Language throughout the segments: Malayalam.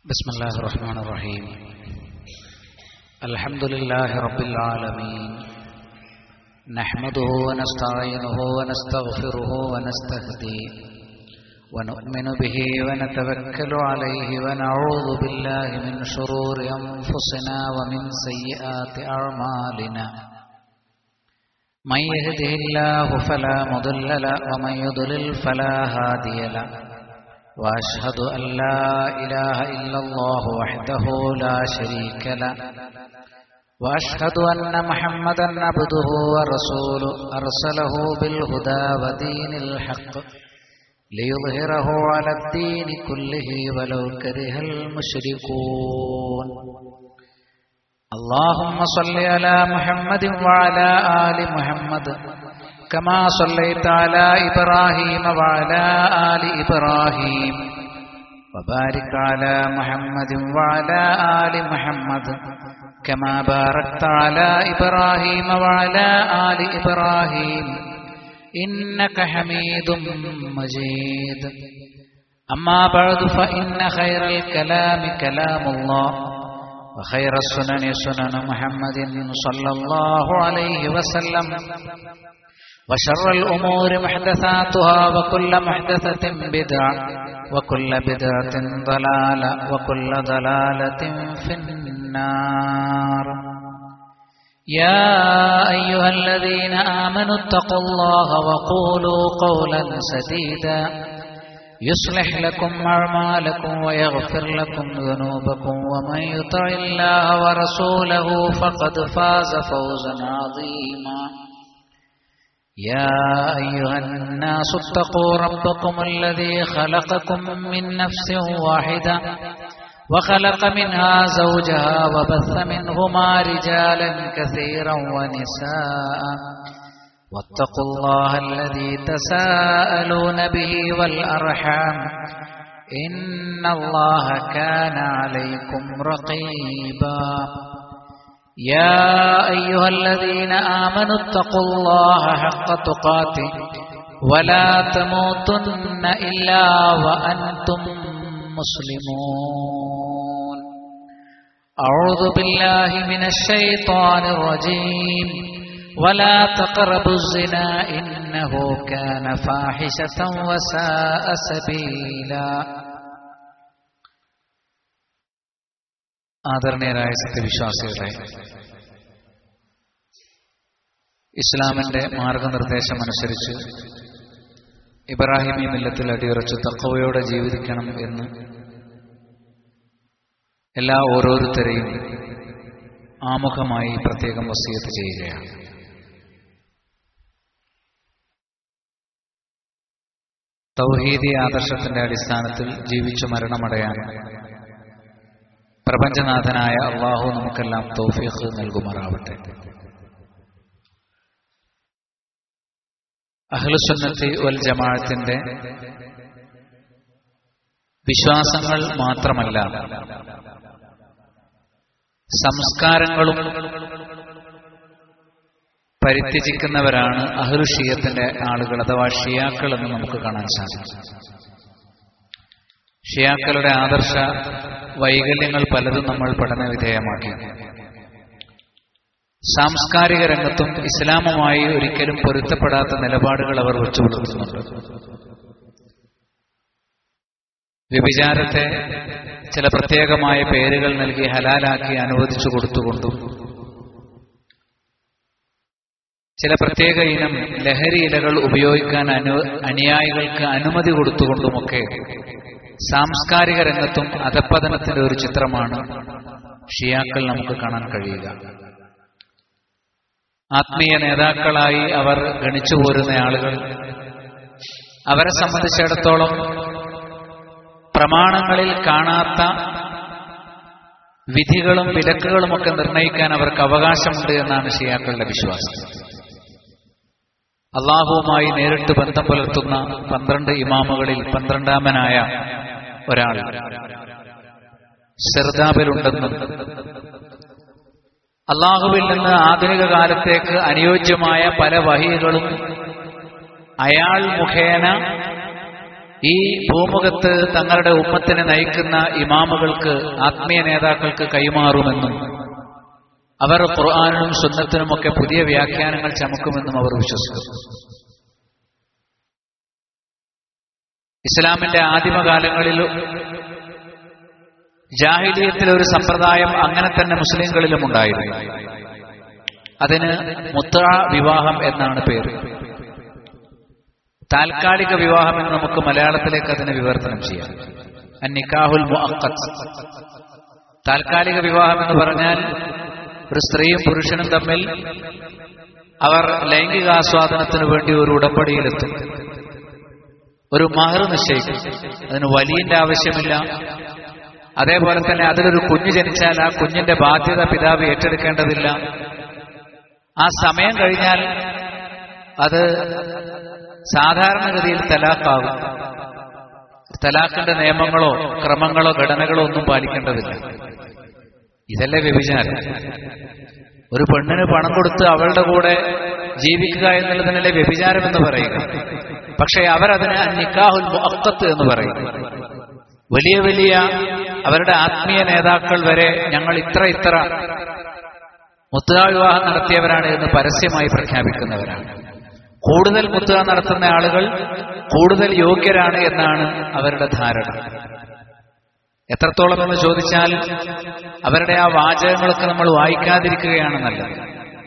بسم الله الرحمن الرحيم الحمد لله رب العالمين نحمده ونستعينه ونستغفره ونستهديه ونؤمن به ونتوكل عليه ونعوذ بالله من شرور أنفسنا ومن سيئات أعمالنا من يهده الله فلا مضل له ومن يضلل فلا هادي له واشهد ان لا اله الا الله وحده لا شريك له واشهد ان محمدا عبده ورسوله ارسله بالهدى ودين الحق ليظهره على الدين كله ولو كره المشركون اللهم صل على محمد وعلى ال محمد كما صليت على إبراهيم وعلى آل إبراهيم وبارك على محمد وعلى آل محمد كما باركت على إبراهيم وعلى آل إبراهيم إنك حميد مجيد أما بعد فإن خير الكلام كلام الله وخير السنن سنن محمد صلى الله عليه وسلم وشر الأمور محدثاتها وكل محدثة بدعة وكل بدعة ضلالة وكل ضلالة في النار يا أيها الذين آمنوا اتقوا الله وقولوا قولا سديدا يصلح لكم أعمالكم ويغفر لكم ذنوبكم ومن يطع الله ورسوله فقد فاز فوزا عظيما يا أيها الناس اتقوا ربكم الذي خلقكم من نفس واحدة وخلق منها زوجها وبث منهما رجالا كثيرا ونساء واتقوا الله الذي تساءلون به والأرحام إن الله كان عليكم رقيبا يا أيها الذين آمنوا اتقوا الله حق تقاته ولا تموتن إلا وأنتم مسلمون أعوذ بالله من الشيطان الرجيم ولا تقربوا الزنا إنه كان فاحشة وساء سبيلا ആദരണീയരായ സത്യവിശ്വാസികളെ ഇസ്ലാമിന്റെ മാർഗനിർദ്ദേശം അനുസരിച്ച് ഇബ്രാഹിമി മില്ലത്തിൽ അടിയുറച്ച് തക്കവയോടെ ജീവിക്കണം എന്ന് എല്ലാ ഓരോരുത്തരെയും ആമുഖമായി പ്രത്യേകം വസീയത്ത് ചെയ്യുകയാണ് തൗഹീദി ആദർശത്തിന്റെ അടിസ്ഥാനത്തിൽ ജീവിച്ചു മരണമടയാൻ പ്രപഞ്ചനാഥനായ അള്ളാഹു നമുക്കെല്ലാം തൗഫീഖ് നൽകുമാറാവട്ടെ അഹ്ലുസുന്നത്തി വൽ ജമാഅത്തിന്റെ വിശ്വാസങ്ങൾ മാത്രമല്ല സംസ്കാരങ്ങളും പരിത്യജിക്കുന്നവരാണ് അഹ്ലുഷിയത്തിന്റെ ആളുകൾ അഥവാ ഷിയാക്കൾ എന്ന് നമുക്ക് കാണാൻ സാധിക്കും ഷിയാക്കളുടെ ആദർശ വൈകല്യങ്ങൾ പലതും നമ്മൾ പഠന വിധേയമാക്കി സാംസ്കാരിക രംഗത്തും ഇസ്ലാമുമായി ഒരിക്കലും പൊരുത്തപ്പെടാത്ത നിലപാടുകൾ അവർ വെച്ചു പുലർത്തുന്നുണ്ട് വ്യഭിചാരത്തെ ചില പ്രത്യേകമായ പേരുകൾ നൽകി ഹലാലാക്കി അനുവദിച്ചു കൊടുത്തുകൊണ്ടും ചില പ്രത്യേക ഇനം ലഹരി ഇലകൾ ഉപയോഗിക്കാൻ അനു അനുയായികൾക്ക് അനുമതി കൊടുത്തുകൊണ്ടുമൊക്കെ സാംസ്കാരിക രംഗത്തും അധപ്പതനത്തിന്റെ ഒരു ചിത്രമാണ് ഷിയാക്കൾ നമുക്ക് കാണാൻ കഴിയുക ആത്മീയ നേതാക്കളായി അവർ ഗണിച്ചു പോരുന്ന ആളുകൾ അവരെ സംബന്ധിച്ചിടത്തോളം പ്രമാണങ്ങളിൽ കാണാത്ത വിധികളും വിലക്കുകളുമൊക്കെ നിർണ്ണയിക്കാൻ അവർക്ക് അവകാശമുണ്ട് എന്നാണ് ഷിയാക്കളുടെ വിശ്വാസം അള്ളാഹുവുമായി നേരിട്ട് ബന്ധം പുലർത്തുന്ന പന്ത്രണ്ട് ഇമാമുകളിൽ പന്ത്രണ്ടാമനായ ഒരാൾ സെർദാബിലുണ്ടെന്നും അള്ളാഹുവിൽ നിന്ന് ആധുനിക കാലത്തേക്ക് അനുയോജ്യമായ പല വഹികളും അയാൾ മുഖേന ഈ ഭൂമുഖത്ത് തങ്ങളുടെ ഉമ്മത്തിനെ നയിക്കുന്ന ഇമാമുകൾക്ക് ആത്മീയ നേതാക്കൾക്ക് കൈമാറുമെന്നും അവർ ഖുർആാനിനും സുന്നത്തിനുമൊക്കെ പുതിയ വ്യാഖ്യാനങ്ങൾ ചമക്കുമെന്നും അവർ വിശ്വസിക്കുന്നു ഇസ്ലാമിന്റെ ആദിമകാലങ്ങളിൽ ജാഹിലിയത്തിലെ ഒരു സമ്പ്രദായം അങ്ങനെ തന്നെ മുസ്ലിങ്ങളിലും ഉണ്ടായിരുന്നു അതിന് മുത്ത വിവാഹം എന്നാണ് പേര് താൽക്കാലിക വിവാഹം എന്ന് നമുക്ക് മലയാളത്തിലേക്ക് അതിനെ വിവർത്തനം ചെയ്യാം നിക്കാഹുൽ മുഅഖത്ത് താൽക്കാലിക വിവാഹം എന്ന് പറഞ്ഞാൽ ഒരു സ്ത്രീയും പുരുഷനും തമ്മിൽ അവർ ലൈംഗികാസ്വാദനത്തിന് വേണ്ടി ഒരു ഉടമ്പടിയിലെത്തും ഒരു മഹർ നിശ്ചയിക്കും അതിന് വലിയന്റെ ആവശ്യമില്ല അതേപോലെ തന്നെ അതിലൊരു കുഞ്ഞ് ജനിച്ചാൽ ആ കുഞ്ഞിന്റെ ബാധ്യത പിതാവ് ഏറ്റെടുക്കേണ്ടതില്ല ആ സമയം കഴിഞ്ഞാൽ അത് സാധാരണഗതിയിൽ തലാഖാകും തലാഖിന്റെ നിയമങ്ങളോ ക്രമങ്ങളോ ഘടനകളോ ഒന്നും പാലിക്കേണ്ടതില്ല ഇതല്ലേ വ്യഭിചാരം ഒരു പെണ്ണിന് പണം കൊടുത്ത് അവളുടെ കൂടെ ജീവിക്കുക എന്നുള്ളതിനല്ലേ വ്യഭിചാരം എന്ന് പറയുക പക്ഷേ അവരതിന് നിക്കാഹുൽ മുഅക്കത്ത് എന്ന് പറയും വലിയ വലിയ അവരുടെ ആത്മീയ നേതാക്കൾ വരെ ഞങ്ങൾ ഇത്ര ഇത്ര മുത്തുക വിവാഹം നടത്തിയവരാണ് എന്ന് പരസ്യമായി പ്രഖ്യാപിക്കുന്നവരാണ് കൂടുതൽ മുത്തുക നടത്തുന്ന ആളുകൾ കൂടുതൽ യോഗ്യരാണ് എന്നാണ് അവരുടെ ധാരണ എത്രത്തോളം എന്ന് ചോദിച്ചാൽ അവരുടെ ആ വാചകങ്ങളൊക്കെ നമ്മൾ വായിക്കാതിരിക്കുകയാണ് നല്ലത്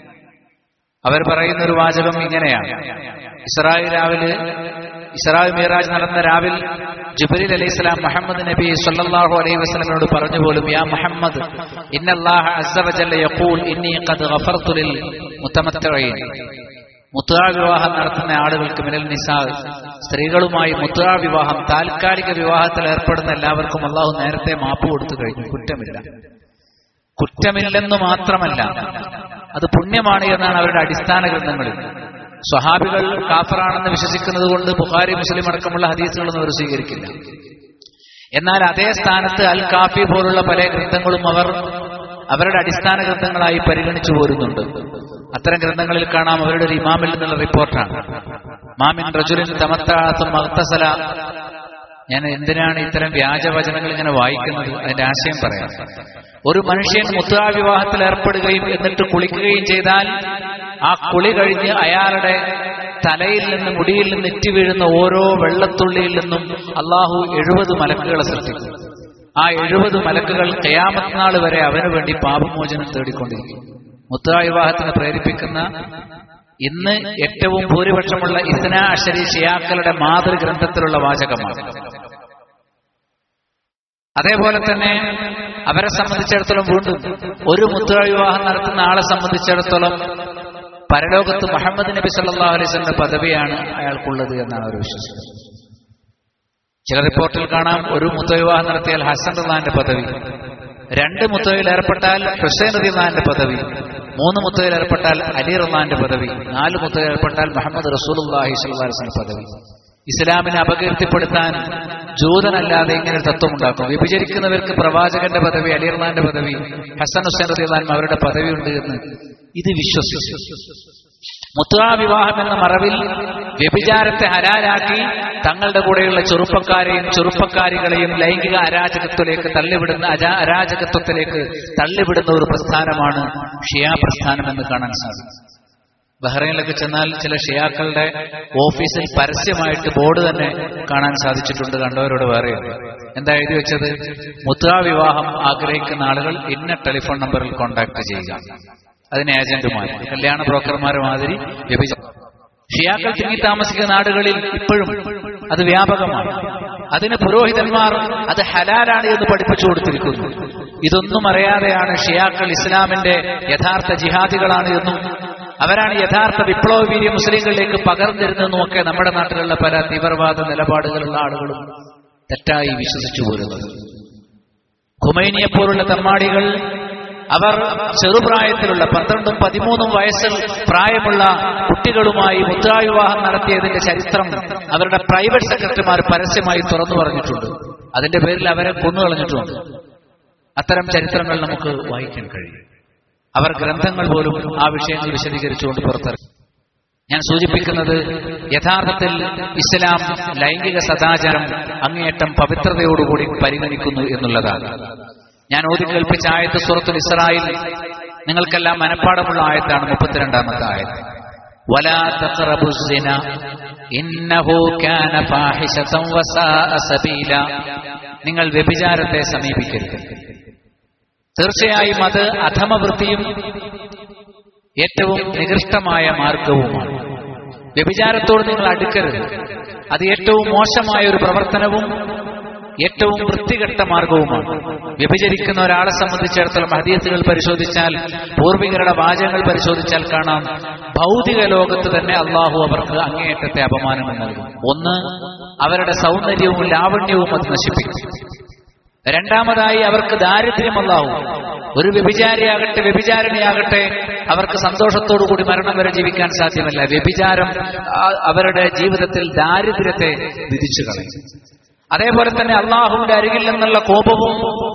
അവർ പറയുന്ന ഒരു വാചകം ഇങ്ങനെയാണ് ഇസ്രായേൽ രാവിലെ ഇസ്രായേൽ മീറാജ് നടന്ന രാവിൽ ജുബരീൽ അലൈഹി സ്വലാം മുഹമ്മദ് നബി സല്ലല്ലാഹു അലൈഹി വസല്ലമയോട് പറഞ്ഞു പോലും യാ മുഹമ്മദ് ഇന്നല്ലാഹ അസ്സ വജല്ല യഖൂൽ ഇന്നി ഖദ് ഗഫർതു ലിൽ മുതമത്തഈൻ മുത്തുക വിവാഹം നടത്തുന്ന ആളുകൾക്ക് മിനൽ നിസാ സ്ത്രീകളുമായി മുത്തുക വിവാഹം താൽക്കാലിക വിവാഹത്തിൽ ഏർപ്പെടുന്ന എല്ലാവർക്കും അള്ളാഹു നേരത്തെ മാപ്പ് കൊടുത്തു കഴിഞ്ഞു കുറ്റമില്ല കുറ്റമില്ലെന്ന് മാത്രമല്ല അത് പുണ്യമാണ് എന്നാണ് അവരുടെ അടിസ്ഥാന ഗ്രന്ഥങ്ങളിൽ സ്വഹാബികൾ കാഫറാണെന്ന് വിശ്വസിക്കുന്നത് കൊണ്ട് ബുഖാരി മുസ്ലിം അടക്കമുള്ള ഹദീസുകളൊന്നും അവർ സ്വീകരിക്കില്ല എന്നാൽ അതേ സ്ഥാനത്ത് അൽ കാഫി പോലുള്ള പല ഗ്രന്ഥങ്ങളും അവർ അവരുടെ അടിസ്ഥാന ഗ്രന്ഥങ്ങളായി പരിഗണിച്ചു പോരുന്നുണ്ട് അത്തരം ഗ്രന്ഥങ്ങളിൽ കാണാം അവരുടെ ഒരു ഇമാമിൽ നിന്നുള്ള റിപ്പോർട്ടാണ് മാമിൻ റജുലിൻ തമത്താത്തും മഹത്തസല ഞാൻ എന്തിനാണ് ഇത്തരം വ്യാജവചനങ്ങൾ ഇങ്ങനെ വായിക്കുന്നത് അതിന്റെ ആശയം പറയാം ഒരു മനുഷ്യൻ മുത്തുക വിവാഹത്തിൽ ഏർപ്പെടുകയും എന്നിട്ട് കുളിക്കുകയും ചെയ്താൽ ആ കുളി കഴിഞ്ഞ് അയാളുടെ തലയിൽ നിന്ന് മുടിയിൽ നിന്ന് ഇറ്റി വീഴുന്ന ഓരോ വെള്ളത്തുള്ളിയിൽ നിന്നും അള്ളാഹു എഴുപത് മലക്കുകളെ സൃഷ്ടിക്കും ആ എഴുപത് മലക്കുകൾ കയാമത്ത് നാൾ വരെ അവന് വേണ്ടി പാപമോചനം തേടിക്കൊണ്ടിരിക്കും മുത്തുക വിവാഹത്തിന് പ്രേരിപ്പിക്കുന്ന ഇന്ന് ഏറ്റവും ഭൂരിപക്ഷമുള്ള ഇസ്ന അഷരി ഷിയാക്കളുടെ മാതൃഗ്രന്ഥത്തിലുള്ള വാചകമാണ് അതേപോലെ തന്നെ അവരെ സംബന്ധിച്ചിടത്തോളം വീണ്ടും ഒരു മുത്തുക വിവാഹം നടത്തുന്ന ആളെ സംബന്ധിച്ചിടത്തോളം പരലോകത്ത് മുഹമ്മദ് നബി സല്ലാ അലൈസിന്റെ പദവിയാണ് അയാൾക്കുള്ളത് എന്നാണ് അവർ വിശ്വസിക്കുന്നത് ചില റിപ്പോർട്ടിൽ കാണാം ഒരു മുത്ത വിവാഹം നടത്തിയാൽ ഹസൻ റഹ്ലാന്റെ പദവി രണ്ട് മുത്തയിൽ ഏർപ്പെട്ടാൽ ഹുസൈൻ റഹ്ലാന്റെ പദവി മൂന്ന് മുത്തയിൽ ഏർപ്പെട്ടാൽ അലി റഹ്ലാന്റെ പദവി നാല് മുത്തയിൽ ഏർപ്പെട്ടാൽ മുഹമ്മദ് റസൂലുല്ലാഹി സ്വല്ലാസിന്റെ പദവി ഇസ്ലാമിനെ അപകീർത്തിപ്പെടുത്താൻ ജൂതനല്ലാതെ ഇങ്ങനെ ഒരു തത്വം ഉണ്ടാക്കും വിഭജിക്കുന്നവർക്ക് പ്രവാചകന്റെ പദവി അലി റഹ്ലാന്റെ പദവി ഹസൻ ഹുസൈൻ റഹ്ലാൻ അവരുടെ പദവി ഉണ്ട് എന്ന് ഇത് വിശ്വസിച്ചു മുത്തുക വിവാഹം എന്ന മറവിൽ വ്യഭിചാരത്തെ ഹരാരാക്കി തങ്ങളുടെ കൂടെയുള്ള ചെറുപ്പക്കാരെയും ചെറുപ്പക്കാരികളെയും ലൈംഗിക അരാജകത്വത്തിലേക്ക് തള്ളിവിടുന്ന അരാ അരാജകത്വത്തിലേക്ക് തള്ളിവിടുന്ന ഒരു പ്രസ്ഥാനമാണ് ഷിയാ പ്രസ്ഥാനം എന്ന് കാണാൻ സാധിക്കും ബഹ്റൈനിലൊക്കെ ചെന്നാൽ ചില ഷിയാക്കളുടെ ഓഫീസിൽ പരസ്യമായിട്ട് ബോർഡ് തന്നെ കാണാൻ സാധിച്ചിട്ടുണ്ട് കണ്ടവരോട് വേറെ എന്താ എഴുതി വെച്ചത് മുത്തുക വിവാഹം ആഗ്രഹിക്കുന്ന ആളുകൾ ഇന്ന ടെലിഫോൺ നമ്പറിൽ കോൺടാക്ട് ചെയ്യുക അതിന് ഏജന്റുമാർ കല്യാണ ബ്രോക്കർമാർ മാതിരി വ്യഭിചാരം ഷിയാക്കൾ തിങ്ങി താമസിക്കുന്ന നാടുകളിൽ ഇപ്പോഴും അത് വ്യാപകമാണ് അതിന് പുരോഹിതന്മാർ അത് ഹലാലാണ് എന്ന് പഠിപ്പിച്ചു കൊടുത്തിരിക്കുന്നു ഇതൊന്നും അറിയാതെയാണ് ഷിയാക്കൾ ഇസ്ലാമിന്റെ യഥാർത്ഥ ജിഹാദികളാണ് എന്നും അവരാണ് യഥാർത്ഥ വിപ്ലവ വീര്യ മുസ്ലിങ്ങളിലേക്ക് പകർന്നിരുന്നതെന്നും ഒക്കെ നമ്മുടെ നാട്ടിലുള്ള പല തീവ്രവാദ നിലപാടുകളുള്ള ആളുകളും തെറ്റായി വിശ്വസിച്ചു പോരുന്നത് ഖുമൈനിയെ പോലുള്ള തമ്മാടികൾ അവർ ചെറുപ്രായത്തിലുള്ള പന്ത്രണ്ടും പതിമൂന്നും വയസ്സിൽ പ്രായമുള്ള കുട്ടികളുമായി മുദ്രാവിവാഹം നടത്തിയതിന്റെ ചരിത്രം അവരുടെ പ്രൈവറ്റ് സെക്രട്ടറിമാർ പരസ്യമായി തുറന്നു പറഞ്ഞിട്ടുണ്ട് അതിന്റെ പേരിൽ അവരെ കൊന്നുകളഞ്ഞിട്ടുണ്ട് അത്തരം ചരിത്രങ്ങൾ നമുക്ക് വായിക്കാൻ കഴിയും അവർ ഗ്രന്ഥങ്ങൾ പോലും ആ വിഷയങ്ങൾ വിശദീകരിച്ചുകൊണ്ട് പുറത്തിറങ്ങി ഞാൻ ഞാൻ സൂചിപ്പിക്കുന്നത് യഥാർത്ഥത്തിൽ ഇസ്ലാം ലൈംഗിക സദാചാരം അങ്ങേയറ്റം പവിത്രതയോടുകൂടി പരിഗണിക്കുന്നു എന്നുള്ളതാണ് ഞാൻ ഓതി കേൾപ്പിച്ച ആയത്ത് സൂറത്തുൽ ഇസ്രായിൽ നിങ്ങൾക്കെല്ലാം മനഃപ്പാടമുള്ള ആയത്താണ് മുപ്പത്തിരണ്ടാമത്തെ ആയത്ത് ولا تقربوا الزنا إنه كان فاحشة وساء سبيلا നിങ്ങൾ വ്യഭിചാരത്തെ സമീപിക്കരുത് തീർച്ചയായും അത് അധമവൃത്തിയും ഏറ്റവും നികൃഷ്ടമായ മാർഗവുമാണ് വ്യഭിചാരത്തോട് നിങ്ങൾ അടുക്കരുത് അത് ഏറ്റവും മോശമായ ഒരു പ്രവർത്തനവും ഏറ്റവും വൃത്തികെട്ട മാർഗവുമാണ് വ്യഭിചരിക്കുന്ന ഒരാളെ സംബന്ധിച്ചിടത്തോളം ഹദീസുകൾ പരിശോധിച്ചാൽ പൂർവികരുടെ വാചകങ്ങൾ പരിശോധിച്ചാൽ കാണാം ഭൗതിക ലോകത്ത് തന്നെ അള്ളാഹു അവർക്ക് അങ്ങേയറ്റത്തെ അപമാനങ്ങൾ നൽകും ഒന്ന് അവരുടെ സൗന്ദര്യവും ലാവണ്യവും അത് നശിപ്പിക്കും രണ്ടാമതായി അവർക്ക് ദാരിദ്ര്യമല്ലാവും ഒരു വ്യഭിചാരിയാകട്ടെ വ്യഭിചാരിണിയാകട്ടെ അവർക്ക് സന്തോഷത്തോടുകൂടി മരണം വരെ ജീവിക്കാൻ സാധ്യമല്ല വ്യഭിചാരം ആ- അവരുടെ ജീവിതത്തിൽ ദാരിദ്ര്യത്തെ വിധിച്ചു കളയും അതേപോലെ തന്നെ അള്ളാഹുവിന്റെ അരികിൽ നിന്നുള്ള കോപവും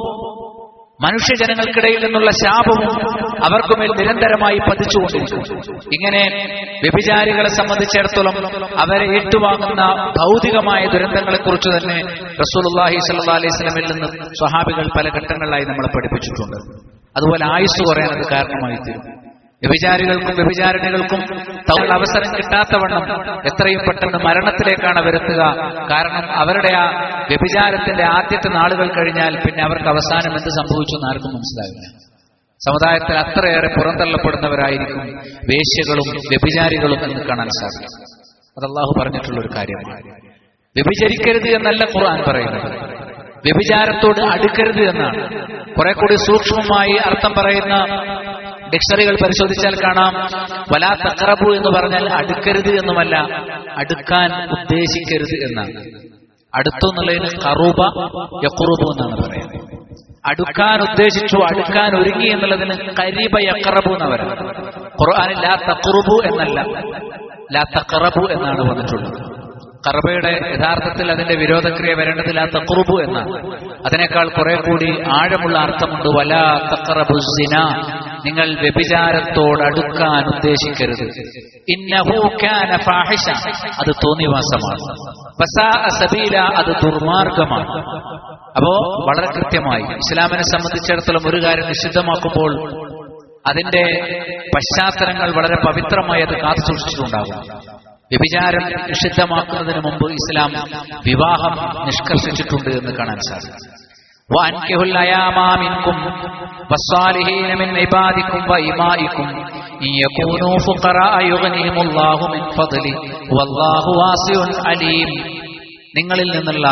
മനുഷ്യജനങ്ങൾക്കിടയിൽ നിന്നുള്ള ശാപവും അവർക്കുമേൽ നിരന്തരമായി പതിച്ചുകൊണ്ടിരിക്കും ഇങ്ങനെ വ്യഭിചാരികളെ സംബന്ധിച്ചിടത്തോളം അവരെ ഏറ്റുവാങ്ങുന്ന ഭൗതികമായ ദുരന്തങ്ങളെക്കുറിച്ച് തന്നെ റസൂലുള്ളാഹി സ്വല്ലല്ലാഹി അലൈഹി വസല്ലമയിൽ നിന്ന് സ്വഹാബികൾ പല ഘട്ടങ്ങളിലായി നമ്മളെ പഠിപ്പിച്ചിട്ടുണ്ട് അതുപോലെ ആയുസ് കുറയാൻ അത് കാരണമായി തീരും വ്യഭിചാരികൾക്കും വ്യഭിചാരിണികൾക്കും തങ്ങൾ അവസരം കിട്ടാത്തവണ്ണം എത്രയും പെട്ടെന്ന് മരണത്തിലേക്കാണ് അവരെത്തുക കാരണം അവരുടെ ആ വ്യഭിചാരത്തിന്റെ ആദ്യത്തെ നാളുകൾ കഴിഞ്ഞാൽ പിന്നെ അവർക്ക് അവസാനം എന്ത് സംഭവിച്ചു എന്ന് ആർക്കും മനസ്സിലാവില്ല സമുദായത്തിൽ അത്രയേറെ പുറന്തള്ളപ്പെടുന്നവരായിരിക്കും വേശ്യകളും വ്യഭിചാരികളും എന്ന് കാണാൻ സാധിക്കും അത് അള്ളാഹു പറഞ്ഞിട്ടുള്ള ഒരു കാര്യമാണ് വ്യഭിചരിക്കരുത് എന്നല്ല ഖുർആൻ പറയുന്നത് വ്യഭിചാരത്തോട് അടുക്കരുത് എന്നാണ് കുറെ കൂടി സൂക്ഷ്മമായി അർത്ഥം പറയുന്ന ഡിക്ഷണറികൾ പരിശോധിച്ചാൽ കാണാം വലാ തക്കറബു എന്ന് പറഞ്ഞാൽ അടുക്കരുത് എന്നുമല്ല അടുക്കാൻ ഉദ്ദേശിക്കരുത് എന്നാണ് അടുത്തു എന്നുള്ളതിന് കറുബ യക്കുറുബു എന്നാണ് പറയുന്നത് അടുക്കാൻ ഉദ്ദേശിച്ചു അടുക്കാൻ ഒരുങ്ങി എന്നുള്ളതിന് കരീബ യക്കറബു എന്ന് പറയുന്നത് ഖുർആാനിൽ ലാ തക്കുറുബു എന്നല്ല ലാ തക്കറബു എന്നാണ് വന്നിട്ടുള്ളത് കറബയുടെ യഥാർത്ഥത്തിൽ അതിന്റെ വിരോധക്രിയ വരേണ്ടത് ലാ തക്കുറുബു എന്നാണ് അതിനേക്കാൾ കുറെ കൂടി ആഴമുള്ള അർത്ഥമുണ്ട് വലാ തക്കറബു സിന നിങ്ങൾ വ്യഭിചാരത്തോട് അടുക്കാൻ ഉദ്ദേശിക്കരുത് ഇന്നഹു കാന ഫാഹിഷ അത് തോന്നിവാസമാണ് വസാഅ സബീല അത് ദുർമാർഗമാണ് അപ്പോ വളരെ കൃത്യമായി ഇസ്ലാമിനെ സംബന്ധിച്ചിടത്തോളം ഒരു കാര്യം നിഷിദ്ധമാക്കുമ്പോൾ അതിന്റെ പശ്ചാത്തലങ്ങൾ വളരെ പവിത്രമായി അത് കാത്തു സൂക്ഷിച്ചിട്ടുണ്ടാകും വ്യഭിചാരം നിഷിദ്ധമാക്കുന്നതിന് മുമ്പ് ഇസ്ലാം വിവാഹം നിഷ്കർഷിച്ചിട്ടുണ്ട് എന്ന് കാണാൻ സാധിക്കും وأنكحوا الأيام منكم والصالحين من عبادكم وإمائكم إن يكونوا فقراء يغنيهم الله من فضله والله واسع عليم നിങ്ങളിൽ നിന്നുള്ള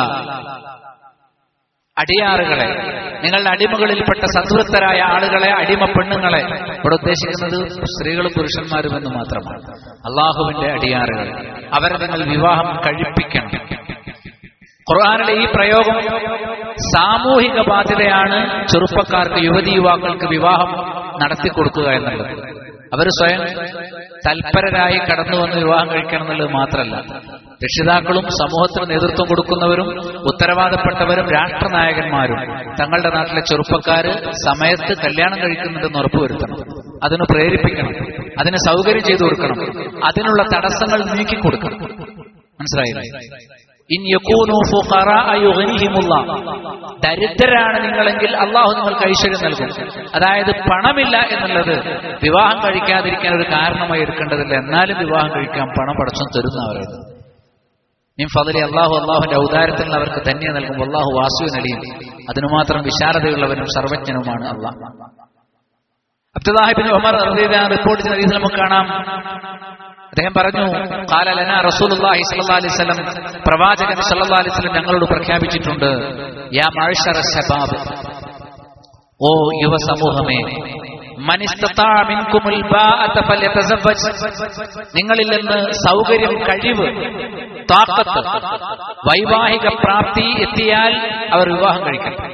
അടിയാറുകളെ നിങ്ങളുടെ അടിമകളിൽപ്പെട്ട സദ്വൃത്തരായ ആളുകളെ അടിമ പെണ്ണുങ്ങളെ ഇവിടെ ഉദ്ദേശിക്കുന്നത് സ്ത്രീകളും പുരുഷന്മാരും എന്ന് മാത്രമാണ് അള്ളാഹുവിന്റെ അടിയാറുകൾ അവരെ നിങ്ങൾ വിവാഹം കഴിപ്പിക്കണം ഖുർആാനിലെ ഈ പ്രയോഗം സാമൂഹിക ബാധ്യതയാണ് ചെറുപ്പക്കാർക്ക് യുവതി യുവാക്കൾക്ക് വിവാഹം നടത്തി കൊടുക്കുക എന്നുള്ളത് അവർ സ്വയം തൽപരരായി കടന്നു വന്ന് വിവാഹം കഴിക്കണം എന്നുള്ളത് മാത്രമല്ല രക്ഷിതാക്കളും സമൂഹത്തിന് നേതൃത്വം കൊടുക്കുന്നവരും ഉത്തരവാദപ്പെട്ടവരും രാഷ്ട്രനായകന്മാരും തങ്ങളുടെ നാട്ടിലെ ചെറുപ്പക്കാര് സമയത്ത് കല്യാണം കഴിക്കുന്നുണ്ടെന്ന് ഉറപ്പുവരുത്തണം അതിന് പ്രേരിപ്പിക്കണം അതിന് സൗകര്യം ചെയ്തു കൊടുക്കണം അതിനുള്ള തടസ്സങ്ങൾ നീക്കി കൊടുക്കണം മനസ്സിലായില്ലേ ഇൻ യകൂനു ഫുഖറാഅ യുഗ്നിഹിമുല്ലാഹ് ദരിദ്രരാണ് നിങ്ങളെങ്കിൽ അള്ളാഹു നിങ്ങൾക്ക് ഐശ്വര്യം നൽകും അതായത് പണമില്ല എന്നുള്ളത് വിവാഹം കഴിക്കാതിരിക്കാൻ ഒരു കാരണമായി എടുക്കേണ്ടതില്ല എന്നാലും വിവാഹം കഴിക്കാൻ പണം പടച്ചും തരുന്നവരാണ് നിൻ ഫضലി അള്ളാഹു അള്ളാഹുവിന്റെ ഔദാരത്തിൽ നിന്ന് അവർക്ക് ധന്യ നൽകും അള്ളാഹു വാസുവിൻ അലിയും അതിനു മാത്രം വിശാലതയുള്ളവനും സർവജ്ഞനുമാണ് അള്ളാഹ് അബ്ദുല്ലാഹിബിൻ ഉമർ റളിയല്ലാഹു അൻഹു റിപ്പോർട്ട് ചെയ്ത ഹദീസിൽ നമുക്ക് കാണാം അദ്ദേഹം പറഞ്ഞു ഖാല ലനാ റസൂലുള്ളാഹി സ്വല്ലല്ലാഹു അലൈഹി വസല്ലം പ്രവാചകൻ സല്ലല്ലാഹു അലൈഹി വസല്ലം ഞങ്ങളോട് പ്രഖ്യാപിച്ചിട്ടുണ്ട് യാ മഅ്ശറ ശബാബ് ഓ യുവ സമൂഹമേ മൻ ഇസ്തതാഅ മിൻകുമുൽ ബാഅത ഫല്യതസവ്വജ് നിങ്ങളിൽ നിന്ന് സൗകര്യം കഴിവ് താക്കത്ത് വൈവാഹിക പ്രാപ്തി എത്തിയാൽ അവർ വിവാഹം കഴിക്കണം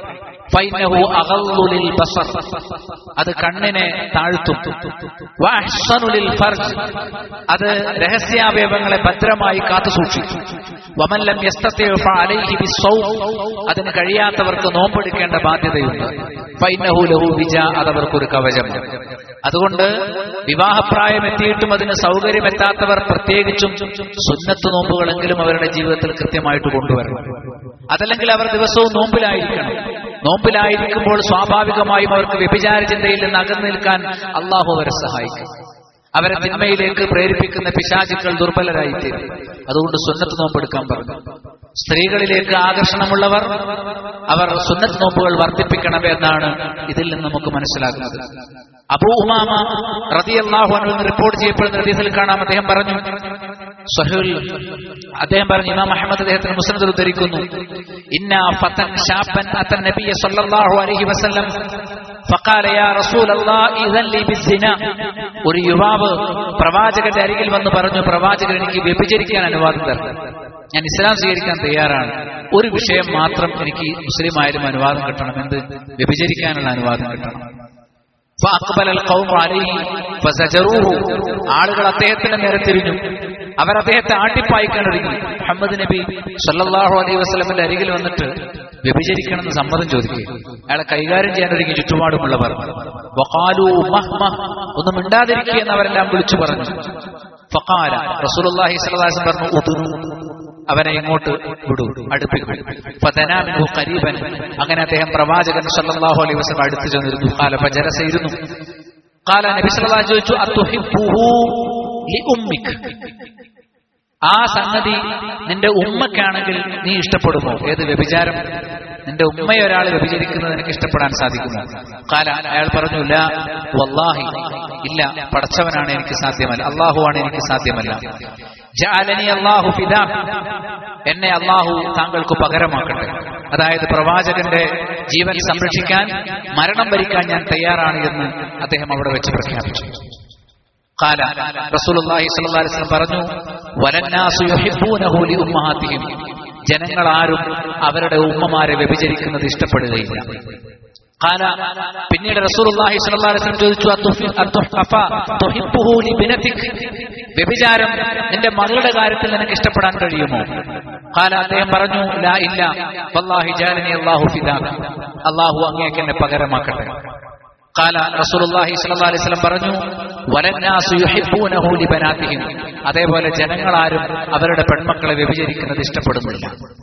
ഫൈനഹു അഗള്ളു ലിൽ ബസർ അത് കണ്ണിനെ താഴ്ത്തും വഅഹ്സനു ലിൽ ഫർജ് അത് രഹസ്യാവയവങ്ങളെ ഭദ്രമായി കാത്തു സൂക്ഷിക്കും വമൻ ലം യസ്തതി ഫഅലൈഹി ബിസ്സൗം അതിന് കഴിയാത്തവർക്ക് നോമ്പെടുക്കേണ്ട ബാധ്യതയുണ്ട് ഫൈനഹു ലഹു വിജ അതവർക്കൊരു കവചമാണ് അതുകൊണ്ട് വിവാഹപ്രായം എത്തിയിട്ടും അതിന് സൗകര്യമെത്താത്തവർ പ്രത്യേകിച്ചും സുന്നത്ത് നോമ്പുകളെങ്കിലും അവരുടെ ജീവിതത്തിൽ കൃത്യമായിട്ട് കൊണ്ടുവരണം അതല്ലെങ്കിൽ അവർ ദിവസവും നോമ്പിലായിരിക്കണം നോമ്പിലായിരിക്കുമ്പോൾ സ്വാഭാവികമായും അവർക്ക് വ്യഭിചാര ചിന്തയിൽ നിന്ന് അകന്നു നിൽക്കാൻ അള്ളാഹു അവരെ സഹായിക്കും അവരെ തിന്മയിലേക്ക് പ്രേരിപ്പിക്കുന്ന പിശാചുക്കൾ ദുർബലരായിത്തീരും അതുകൊണ്ട് സുന്നത്ത് നോമ്പെടുക്കാൻ പറഞ്ഞു സ്ത്രീകളിലേക്ക് ആകർഷണമുള്ളവർ അവർ സുന്നത്ത് നോമ്പുകൾ വർദ്ധിപ്പിക്കണം എന്നാണ് ഇതിൽ നിന്ന് നമുക്ക് മനസ്സിലാക്കുന്നത് അബൂ ഉമാമ റതിയല്ലാഹു അനു റിപ്പോർട്ട് ചെയ്യപ്പെടുന്ന ഹദീസിൽ കാണാം അദ്ദേഹം പറഞ്ഞു സഹുൽ അദ്ദേഹം പറഞ്ഞു ഇമാം അഹമ്മദ് അദ്ദേഹത്തിന് മുസ്ലിം ഉദ്ധരിക്കുന്നു ഇന്ന ഫതൻ ഷാപ്പൻ അത്തൻ നബിയ സല്ലല്ലാഹു അലൈഹി വസല്ലം ഫഖാല യാ റസൂലല്ലാഹ് ഇദൻ ലി ബിസ്സിന ഒരു യുവാവ് പ്രവാചകന്റെ അരികിൽ വന്ന് പറഞ്ഞു പ്രവാചകൻ എനിക്ക് വ്യഭിചരിക്കാൻ അനുവാദം തരണം ഞാൻ ഇസ്ലാം സ്വീകരിക്കാൻ തയ്യാറാണ് ഒരു വിഷയം മാത്രം എനിക്ക് മുസ്ലിം ആയാലും അനുവാദം കിട്ടണം എന്ത് വ്യഭിചരിക്കാനുള്ള അനുവാദം കിട്ടണം فأقبل القوم عليه فزجروه ആളുകൾ അദ്ദേഹത്തിന്റെ നേരെ തിരിഞ്ഞു അവർ അദ്ദേഹത്തെ ആട്ടിപ്പായിക്കാൻ ഒരുങ്ങി മുഹമ്മദ് നബി സല്ലല്ലാഹു അലൈഹി വസല്ലമിന്റെ അരികിൽ വന്നിട്ട് വ്യഭിചരിക്കണമെന്ന് സമ്മതം ചോദിക്കുക അയാളെ കൈകാര്യം ചെയ്യാൻ ഒരുങ്ങി ചുറ്റുപാടുമുള്ളവർ വഖാലു മഹ് മഹ് ഒന്നും മിണ്ടാതിരിക്കുക എന്ന് അവരെല്ലാം വിളിച്ചു പറഞ്ഞു ഫഖാല റസൂലുള്ളാഹി സ്വല്ലല്ലാഹു അലൈഹി വസല്ലം പറഞ്ഞു ഉദുനു അവനെ ഇങ്ങോട്ട് വിടൂ അടുപ്പിക്കൂ ഫതനാമിനു ഖരീബൻ അങ്ങനെ അദ്ദേഹം പ്രവാചകൻ സല്ലല്ലാഹു അലൈഹി വസല്ലം അടുത്ത് ചെന്നിരുന്നു ഖാല ഫജലസ ഇരുന്നു ഖാല നബി സല്ലല്ലാഹു അലൈഹി ചോദിച്ചു അത്തുഹിബ്ബുഹു ലി ഉമ്മിക് ആ സംഗതി നിന്റെ ഉമ്മക്കാണെങ്കിൽ നീ ഇഷ്ടപ്പെടുമോ ഏത് വ്യഭിചാരം നിന്റെ ഉമ്മയെ ഒരാൾ വ്യഭിചരിക്കുന്നത് നിനക്ക് ഇഷ്ടപ്പെടാൻ സാധിക്കുമോ കാല അയാൾ പറഞ്ഞു ലാ വല്ലാഹി ഇല്ല പടച്ചവനാണ് എനിക്ക് സാധ്യമല്ല അള്ളാഹുവാണ് എനിക്ക് സാധ്യമല്ല ജഅലനി അല്ലാഹു ഫിദാ എന്നെ അള്ളാഹു താങ്കൾക്ക് പകരമാക്കട്ടെ അതായത് പ്രവാചകന്റെ ജീവൻ സംരക്ഷിക്കാൻ മരണം വരിക്കാൻ ഞാൻ തയ്യാറാണ് എന്ന് അദ്ദേഹം അവിടെ വെച്ച് പ്രഖ്യാപിച്ചു قال رسول الله صلى الله عليه وسلم പറഞ്ഞു വലന്നാസു യുഹിബ്ബൂനഹു ലിഉമ്മഹാതിഹിം ജനങ്ങൾ ആരും അവരുടെ ഉമ്മമാരെ വ്യഭിചരിക്കുന്നത് ഇഷ്ടപ്പെടുകയില്ല قال പിന്നീട് റസൂലുള്ളാഹി സ്വല്ലല്ലാഹു അലൈഹി വസല്ലം ചോദിച്ചു അത്തുഫി അത്തുഹഫ തുഹിബ്ബുഹു ലിബിനതിക് വ്യഭിചാരം നിന്റെ മകളുടെ കാര്യത്തിൽ നിനക്ക് ഇഷ്ടപ്പെടാൻ കഴിയുമോ قال അദ്ദേഹം പറഞ്ഞു ലാ ഇല്ല വല്ലാഹി ജാലനി അല്ലാഹു ഫിദാക അല്ലാഹു അങ്ങേക്ക് എന്നെ പകരമാക്കട്ടെ قال رسول الله صلى الله عليه وسلم പറഞ്ഞു വലന്നാസു യുഹിബ്ബൂനഹു ലിബനാതിഹിം അതേപോലെ ജനങ്ങളാരും അവരുടെ പെൺമക്കളെ വ്യഭിചരിക്കുന്നത് ഇഷ്ടപ്പെടുന്നില്ല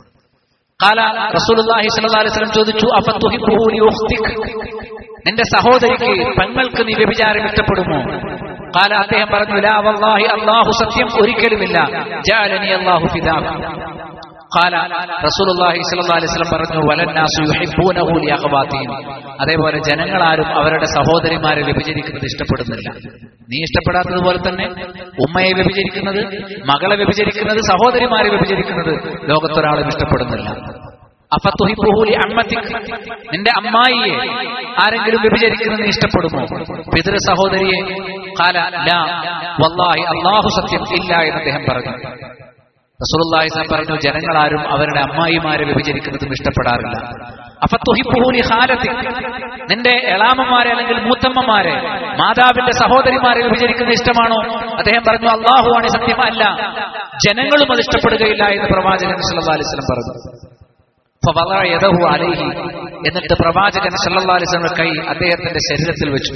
قال رسول الله صلى الله عليه وسلم ചോദിച്ചു അഫതുഹിബ്ബുഹു ലിഉഖ്തിക് നിന്റെ സഹോദരിക്ക് പെങ്ങൾക്ക് നീ വ്യഭിചാരം ഇഷ്ടപ്പെടുമോ قال അദ്ദേഹം പറഞ്ഞു ലാ വല്ലാഹി അല്ലാഹു സത്യം ഒരിക്കലുമില്ല ജഅലനി അല്ലാഹു ഫിദാക قال رسول الله صلى الله عليه وسلم പറഞ്ഞു വലന്നാസു യുഹിബ്ബൂനഹു ലിഅഖവാതിഹിം അതേപോലെ ജനങ്ങളാരും അവരുടെ സഹോദരിമാരെ വ്യഭിചരിക്കുന്നത് ഇഷ്ടപ്പെടുന്നില്ല നീ ഇഷ്ടപ്പെടാത്തതുപോലെ തന്നെ ഉമ്മയെ വ്യഭിചരിക്കുന്നത് മകളെ വ്യഭിചരിക്കുന്നത് സഹോദരിമാരെ വ്യഭിചരിക്കുന്നത് ലോകത്തൊരാളും ഇഷ്ടപ്പെടുന്നില്ല അഫത്തുഹിബുഹൂലി അമ്മത്തിക്ക് നിന്റെ അമ്മായിയെ ആരെങ്കിലും വ്യഭിചരിക്കുന്നത് നീ ഇഷ്ടപ്പെടുമോ പിതൃ സഹോദരിയെ കാല ലാ വല്ലാഹി അള്ളാഹു സത്യം ഇല്ല എന്ന് അദ്ദേഹം പറഞ്ഞു റസൂലുള്ളാഹി സ്വലം പറഞ്ഞു ജനങ്ങളാരും അവരുടെ അമ്മായിമാരെ വ്യഭിചരിക്കുന്നതും ഇഷ്ടപ്പെടാറില്ല അപ്പൊ തുഹിപ്പുഹൂലി ഹാലത്തി നിന്റെ എളാമന്മാരെ അല്ലെങ്കിൽ മൂത്തമ്മമാരെ മാതാവിന്റെ സഹോദരിമാരെ വ്യഭിചരിക്കുന്ന ഇഷ്ടമാണോ അദ്ദേഹം പറഞ്ഞു അള്ളാഹുവാണ് സത്യം അല്ല ജനങ്ങളും അത് ഇഷ്ടപ്പെടുകയില്ല എന്ന് പ്രവാചകൻ സല്ലല്ലാഹു അലൈഹി വസല്ലം പറഞ്ഞു ഫവളഅ യദഹു അലൈഹി എന്നിട്ട് പ്രവാചകൻ സല്ലല്ലാഹു അലൈഹി വസല്ലം കൈ അദ്ദേഹത്തിന്റെ ശരീരത്തിൽ വെച്ചു